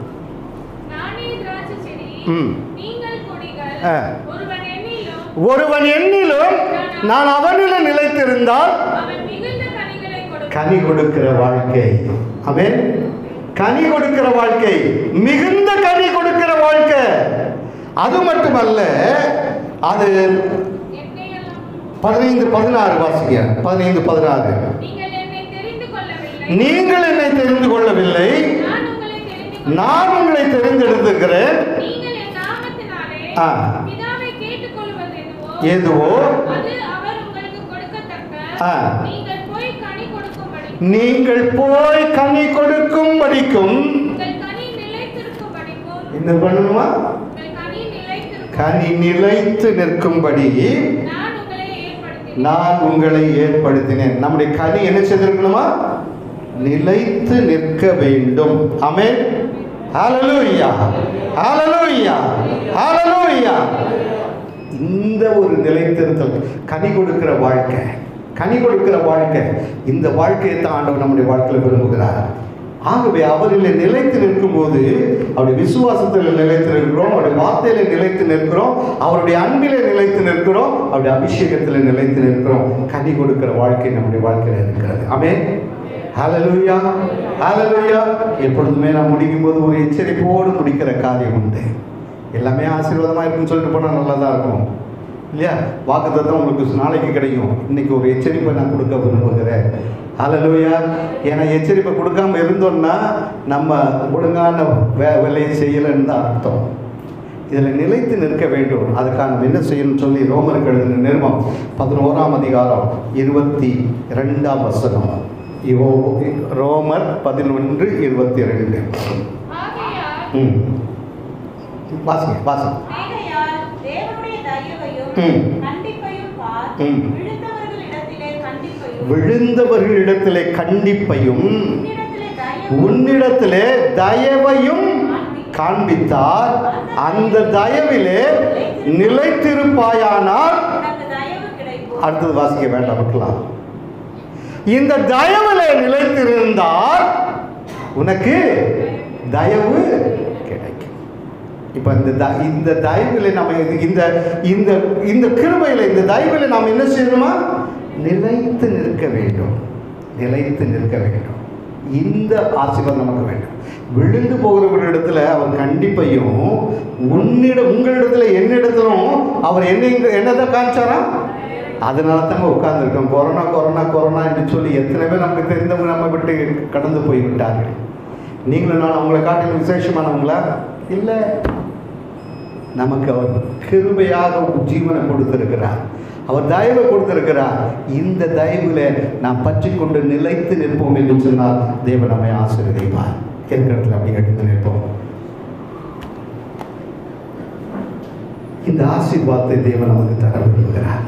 நானே திராட்சை செடி ம். நீங்கள் கொடிகள் ஆ. ஒருவன் எண்ணிலும் ஒருவன் எண்ணிலும் நான் அவனில் நிலைத்திருந்தால் அவன் மிகுந்த கனிகளை கொடுப்பான் கனி கொடுக்கிற வாழ்க்கை அவன் கனி கொடுக்கிற வாழ்க்கை மிகுந்த கனி கொடுக்கிற வாழ்க்கை அது மட்டுமல்ல அது என்னையெல்லாம் பதினைந்து பதினாறு வாசிங்க பதினைந்து பதினாறு நீங்கள் என்னை தெரிந்து கொள்ளவில்லை நீங்கள் என்னை தெரிந்து கொள்ளவில்லை நான் உங்களை தெரிந்து நான் உங்களை தெரிந்தெடுத்திருக்கிறேன் நீங்கள் என் நாமத்தினாலே ஆ. பிதாவை கேட்டுக்கொள்வது எதுவோ எதுவோ அது அவர் உங்களுக்கு கொடுக்கத்தக்க ஆ. நீங்கள் போய் கனி கொடுக்கும்படி நீங்கள் போய் கனி கொடுக்கும்படிக்கும் உங்கள் கனி நிலைத்திருக்கும்படிக்கும் என்ன பண்ணணுமா உங்கள் கனி நிலைத்திருக்கும் கனி நிலைத்து நிற்கும்படி நான் உங்களை ஏற்படுத்தினேன் நான் உங்களை ஏற்படுத்தினேன் நம்முடைய கனி என்ன செய்திருக்கணுமா நிலைத்து நிற்க வேண்டும் ஆமென் ஹalleluya ஹalleluya ஹalleluya இந்த ஒரு நிலைத்திருத்தல் கனி கொடுக்கிற வாழ்க்கை கனி கொடுக்கிற வாழ்க்கை இந்த வாழ்க்கையை தான் ஆண்டவர் நம்முடைய வாழ்க்கையில் விரும்புகிறார் ஆகவே அவரில் நிலைத்து நிற்கும்போது அவருடைய விசுவாசத்தில் நிலைத்து நிற்கிறோம் அவருடைய வார்த்தையில நிலைத்து நிற்கிறோம் அவருடைய அன்பிலே நிலைத்து நிற்கிறோம் அவருடைய அபிஷேகத்தில் நிலைத்து நிற்கிறோம் கனி கொடுக்கிற வாழ்க்கை நம்முடைய வாழ்க்கையில் இருக்கிறது ஆமென் ஹalleluya ஹalleluya எப்பொழுதுமே நாம் முடிக்கும் போது ஒரு எச்சரிப்போடு முடிக்கிற காரியம் உண்டு எல்லாமே ஆசீர்வாதமாக இருக்குன்னு சொல்லிட்டு போனால் நல்லா தான் இருக்கும் இல்லையா வாக்குத்தத்தம் உங்களுக்கு நாளைக்கு கிடைக்கும் இன்னைக்கு ஒரு எச்சரிப்பை நான் கொடுக்க விரும்புகிறேன் ஹalleluya ஏன்னா எச்சரிப்பை கொடுக்காம இருந்தோம்னா நம்ம ஒழுங்கான வே வேலையை செய்யலைன்னு தான் அர்த்தம் இதில் நிலைத்து நிற்க வேண்டும் அதுக்காக நம்ம என்ன செய்யணும்னு சொல்லி ரோமருக்கு எழுதின நிருபம் பதினோராம் அதிகாரம் இருபத்தி ரெண்டாம் வசனம் இவோ ரோமர் பதினொன்று இருபத்தி ரெண்டு ஆகையால் ம் வாசிங்க வாசிங்க ஆகையால் தேவனுடைய தயவையும் ம். கண்டிப்பையும் பார் ம். விழுந்தவர்களிடத்திலே கண்டிப்பையும் விழுந்தவர்களிடத்திலே கண்டிப்பையும் உன்னிடத்திலே தயவும் உன்னிடத்திலே தயவையும் காண்பித்தார் அந்த தயவிலே நிலைத்திருப்பாயானால் உனக்கு தயவு கிடைக்கும் அடுத்தது வாசிக்க வேண்டாம் விட்டுலாம் இந்த தயவிலே நிலைத்திருந்தால் உனக்கு தயவு கிடைக்கும் இப்போ இந்த த இந்த தயவிலே நம்ம இது- இந்த இந்த இந்த கிருபையில் இந்த தயவிலே நாம் என்ன செய்யணுமா நிலைத்து நிற்க வேண்டும் நிலைத்து நிற்க வேண்டும் இந்த ஆசீர்வாதம் நமக்கு வேண்டும் விழுந்து போகிறவரிடத்துல அவர் கண்டிப்பையும் உன்னிடம் உங்களிடத்துல என்னிடத்திலும் அவர் என்ன என்னதான் காமிச்சாரா அதனால தாங்க உட்கார்ந்துருக்கோம் கொரோனா கொரோனா கொரோனா என்று சொல்லி எத்தனை பேர் நமக்கு தெரிந்தவங்க நம்ம விட்டு கடந்து போய் விட்டார்கள் நீங்களும் நான் அவங்களை காட்டிலும் விசேஷமானவங்களா இல்லை நமக்கு அவர் கிருபையாக ஜீவனை கொடுத்திருக்கிறார் அவர் தயவை கொடுத்திருக்கிறார் இந்த தயவுல நாம் பற்றி கொண்டு நிலைத்து நிற்போம் என்று சொன்னால் தேவன் நம்மை ஆசீர்வதிப்பார் இருக்கிற இடத்துல அப்படி எடுத்து நிற்போம் இந்த ஆசீர்வாதத்தை தேவன் நமக்கு தர விரும்புகிறார்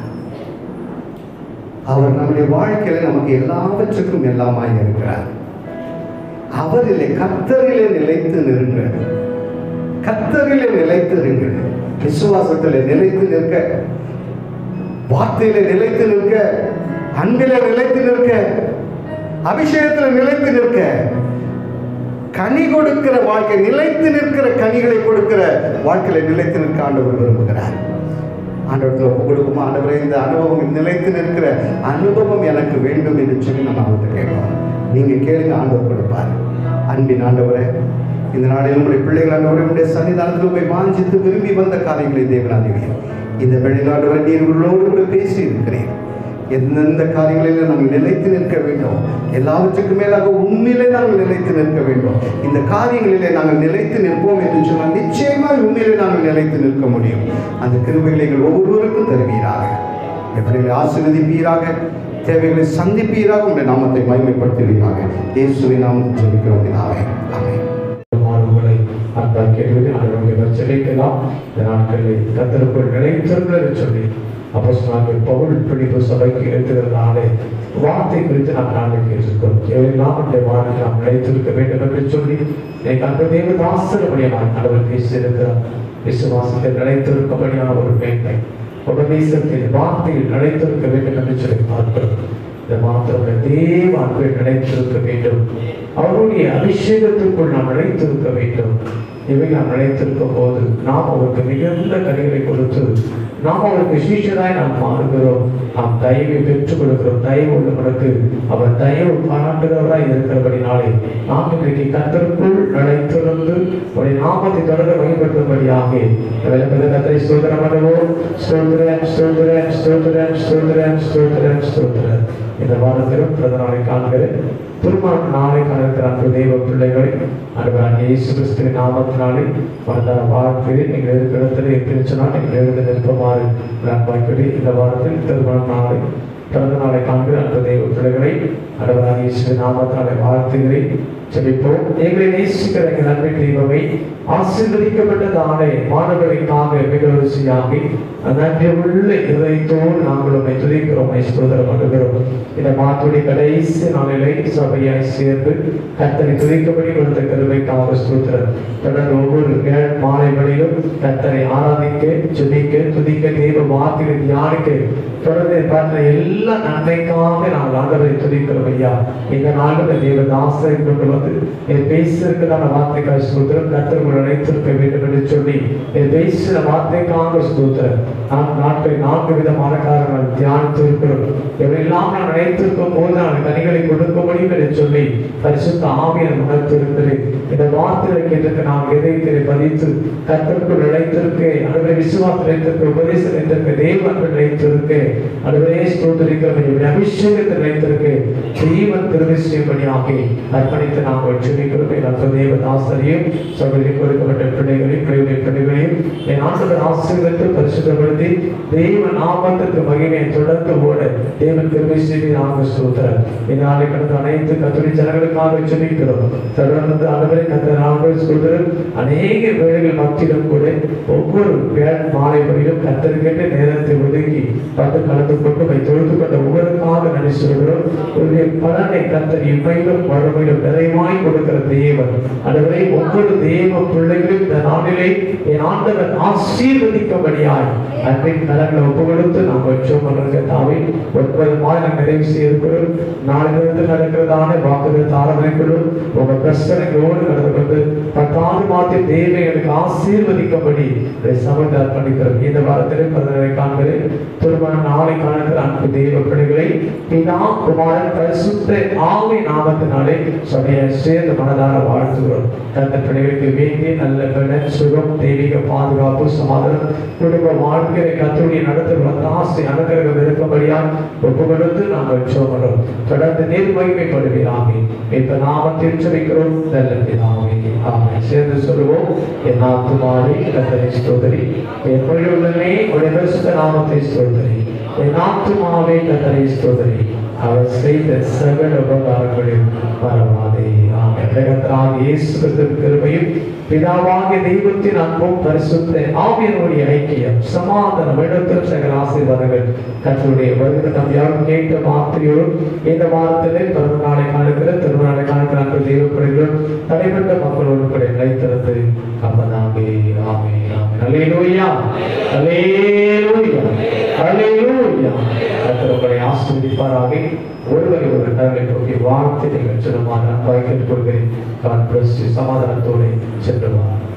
அவர் நம்முடைய வாழ்க்கையில நமக்கு எல்லாவற்றுக்கும் எல்லாமாய் இருக்கிறார் அவரிலே கத்தரிலே நிலைத்து நிறுங்கள் கத்தரிலே நிலைத்து நிற்க விசுவாசத்திலே நிலைத்து நிற்க வார்த்தையில நிலைத்து நிற்க அன்பிலே நிலைத்து நிற்க அபிஷேகத்துல நிலைத்து நிற்க கனி கொடுக்கிற வாழ்க்கை நிலைத்து நிற்கிற கனிகளை கொடுக்கிற வாழ்க்கையில நிலைத்து நிற்க ஆண்டவர் விரும்புகிறார் ஆண்டவரத்தில் ஒப்பு கொடுக்கும் ஆண்டவரே இந்த அனுபவம் நிலைத்து நிற்கிற அனுபவம் எனக்கு வேண்டும் என்று சொல்லி நம்ம அவர்கிட்ட கேட்போம் நீங்க கேளுங்க ஆண்டவர் கொடுப்பார் அன்பின் ஆண்டவரே இந்த நாளில் உங்களுடைய பிள்ளைகள் ஆண்டவரே உங்களுடைய சன்னிதானத்தில் உங்களை வாஞ்சித்து விரும்பி வந்த காரியங்களை தேவன் அறிவியர் இந்த வெளிநாட்டவரை நீர் உள்ளோடு கூட பேசி இருக்கிறேன் எந்தெந்த காரியங்களில் நாங்கள் நிலைத்து நிற்க வேண்டும் எல்லாவற்றுக்கும் மேலாக உண்மையிலே நாங்கள் நிலைத்து நிற்க வேண்டும் இந்த காரியங்களிலே நாங்கள் நிலைத்து நிற்போம் என்று சொன்னால் நிச்சயமாக உண்மையிலே நாங்கள் நிலைத்து நிற்க முடியும் அந்த கிருபைகளை எங்கள் ஒவ்வொருவருக்கும் தருவீராக பிள்ளைகளை ஆசீர்வதிப்பீராக தேவைகளை சந்திப்பீராக உங்களுடைய நாமத்தை மகிமைப்படுத்துவீராக இயேசுவை நாமத்தில் ஜெபிக்கிறோம் பிதாவே ஆமென் மாறுகளை அன்பாய் கேள்வி ஆண்டவர்கள் செபிக்கலாம் இந்த நாட்களில் கத்தருக்குள் நிலைத்திருந்தது சொல்லி அப்போஸ்தலனாகிய பவுல் பிடிப்பு சபைக்கு எழுத்துகிறதாலே வார்த்தை குறித்து நாம் நாளைக்கு இருக்கோம் எவ்வளவு நம்முடைய வாழ்க்கை நாம் நிலைத்திருக்க வேண்டும் என்று சொல்லி எனக்கு அந்த தேவ தாசரபடியாக ஆண்டவர் பேசியிருக்கிறார் விசுவாசத்தில் நிலைத்திருக்கபடியான ஒரு மேன்மை உபதேசத்தில் வார்த்தையில் நிலைத்திருக்க வேண்டும் என்று சொல்லி பார்க்கிறோம் இந்த மாத்திரம் தேவ அன்பில் நிலைத்திருக்க வேண்டும் அவருடைய அபிஷேகத்திற்குள் நாம் நிலைத்திருக்க வேண்டும் இவை நாம் நிலைத்திருக்கும் போது நாம் அவருக்கு மிகுந்த கனிகளை கொடுத்து நாம் அவருக்கு சீஷராய் நாம் மாறுகிறோம் நாம் தயவை பெற்றுக் கொடுக்கிறோம் தயவு உள்ளவனுக்கு அவர் தயவு பாராட்டுகிறவராய் இருக்கிறபடினாலே நாம் இன்றைக்கு கத்தருக்குள் நிலைத்திருந்து உடைய நாமத்தை தொடர்ந்து வழிபடுத்தும்படியாக விளக்குகிற கத்தரை ஸ்தோத்திரம் பண்ணுவோம் ஸ்தோத்திரன் ஸ்தோத்திரன் ஸ்தோத்திரன் ஸ்தோத்திரன் ஸ்தோத்திரன் ஸ்தோத்திரன் இந்த வாரத்திலும் பிறந்த நாளை காண்கிறேன் திருமண நாளை காண்கிற அன்பு தெய்வ பிள்ளைகளை அன்பராக இயேசு கிறிஸ்துவின் நாமத்தினாலே மனதார வாழ்க்கையில் நீங்கள் இருக்கிற இடத்துல இருந்துச்சுன்னா நீங்கள் எழுந்து நிற்பமாறு நான் வாய்ப்படி இந்த வாரத்தில் திருமண நாளை பிறந்த நாளை காண்கிற அன்பு தெய்வ பிள்ளைகளை அன்பராக இயேசு நாமத்தினாலே வாழ்த்துகிறேன் ஜெபிப்போம் எங்களை நேசிக்கிற எங்கள் அன்பை தெய்வமே ஆசீர்வதிக்கப்பட்டதானே மாணவர்களுக்காக மிக ருசியாகி நன்றி உள்ள இதயத்தோடு நாங்கள் உண்மை துதிக்கிறோம் ஸ்தோத்திரம் பண்ணுகிறோம் இந்த மாத்துடைய கடைசி நாளிலே சபையாய் சேர்ந்து கத்தனை துதிக்கப்படி கொடுத்த கருவைக்காக ஸ்தோத்திரம் தொடர்ந்து ஒவ்வொரு ஏழு மாலை வழியிலும் கத்தனை ஆராதிக்க ஜெபிக்க துதிக்க தெய்வ வார்த்தையை தியானிக்க தொடர்ந்து பார்த்த எல்லா நன்மைக்காக நாங்கள் ஆண்டவரை துதிக்கிறோம் ஐயா இந்த நாளில் தேவ தாசரை கொண்டு வந்து என் பேசியிருக்கிறதான வார்த்தைக்காக ஸ்தோத்திரம் கத்தர் உங்களை நினைத்திருக்க வேண்டும் என்று சொல்லி என் பேசின வார்த்தைக்காக ஸ்தோத்திரம் நாம் நாட்களில் நான்கு விதமான காரணங்கள் தியானித்து இருக்கிறோம் எவையெல்லாம் நான் நினைத்திருக்கும் போது நான் கனிகளை கொடுக்க முடியும் என்று சொல்லி பரிசுத்த ஆவியன் உணர்த்திருக்கிறேன் இந்த வார்த்தைகளை கேட்டிருக்க நான் இதயத்திலே பதித்து கத்தருக்குள் நிலைத்திருக்க அனுபவ விசுவாசம் நிலைத்திருக்க உபதேசம் நிலைத்திருக்க தேவன் நிலைத்திருக்க அனுபவே ஸ்தோத்திரிக்க அபிஷேகத்தை நிலைத்திருக்க தெய்வன் திருவிசியப்படியாகி அர்ப்பணித்து நாங்கள் ஜெபிக்கிறோம் என் அன்பு தேவதாசரையும் சபையில் கொடுக்கப்பட்ட பிள்ளைகளையும் பிள்ளைகளுடைய பிள்ளைகளையும் என் ஆண்டவர் ஆசீர்வதித்து பரிசுத்தப்படுத்தி தெய்வ நாமத்துக்கு மகிமையை தொடர்ந்து ஓட தேவன் கிருபை செய்தி நாங்கள் ஸ்தோத்திரம் இந்த நாளை கடந்த அனைத்து கத்துரை ஜனங்களுக்காக ஜெபிக்கிறோம் தொடர்ந்து ஆண்டவரை கத்த நாங்கள் ஸ்தோத்திரம் அநேக வேலைகள் மத்தியிலும் கூட ஒவ்வொரு வேள் மாலை வரையிலும் கத்தர் கேட்ட நேரத்தை ஒதுக்கி வந்து கலந்து கொண்டு வை தொழுது கொண்ட ஒவ்வொருக்காக நன்றி சொல்கிறோம் உங்களுடைய பலனை கத்தர் இம்மையிலும் மறுமையிலும் நிறைவாய் கொடுக்கிற தேவன் அதுவரை ஒவ்வொரு தேவ பிள்ளைகளும் இந்த நாளிலே என் ஆண்டவர் ஆசீர்வதிக்கும்படியாய் அன்பின் கலங்களை ஒப்பு கொடுத்து நாம் வச்சோம் தாவை ஒன்பது மாதம் நிறைவு செய்திருக்கிறோம் நாளிலிருந்து நடக்கிறதான வாக்குகள் தாரமைக்குள்ளும் உங்க பிரச்சனைகளோடு நடந்து கொண்டு பத்தாவது மாதத்தில் தேவைகளுக்கு ஆசீர்வதிக்கும்படி சமர்த்த அர்ப்பணிக்கிறோம் இந்த வாரத்திலே பதினரை காண்கிறேன் திருமண நாளை காணுகிற அன்பு தெய்வ பிள்ளைகளை பிதா குமாரன் பரிசுத்த ஆவி நாமத்தினாலே சபையை சேர்ந்து மனதார வாழ்த்துகிறோம் தந்த பிள்ளைகளுக்கு வேண்டிய நல்ல பலன் சுகம் தெய்வீக பாதுகாப்பு சமாதானம் குடும்ப வாழ்க்கையை கத்துடைய நடத்துகிற ஆசை அனுகிரகம் இருப்பபடியால் ஒப்பு கொடுத்து நாங்கள் சோமரும் தொடர்ந்து நீர் மகிமைப்படுவீராமே இப்ப நாமத்தில் ஜெபிக்கிறோம் நல்ல பிதாவே ஆமே சேர்ந்து சொல்லுவோம் என் ஆத்துமாவே கத்தனை ஸ்தோதரி என் உள்ளமே உடைய பரிசுத்த நாமத்தை ஸ்தோதரி என் ஆத்துமாவே கத்தனை ஸ்தோதரி அவர் செய்த சகல உபகாரங்களையும் மறவாதே ஆமென் கர்த்தராகிய இயேசு கிறிஸ்துவின் கிருபையும் பிதாவாகிய தெய்வத்தின் அன்பும் பரிசுத்த ஆவியனுடைய ஐக்கியம் சமாதானம் இடத்தில் சகல ஆசீர்வாதங்கள் கர்த்தருடைய வருகிற நம் யாரும் கேட்ட மாத்திரையோடும் இந்த வாரத்திலே பிறந்த நாளை காணுகிற திருநாளை காணுகிற அன்பு தெய்வப்படைகளும் தடைப்பட்ட மக்களோடு கூட நிலைத்திருந்து கம்பனாமே ஆமே ஆமே அல்லேலூயா அல்லேலூயா அல்லேலூயா கர்த்தர் உங்களை ஆசீர்வதிப்பாராக ஒருவரை ஒரு கடலை நோக்கி வாழ்த்து நீங்கள் சொல்லுமாறு அன்பாய் கேட்டுக்கொள்கிறேன் God bless you. சமாதானத்தோடு சென்று வாங்க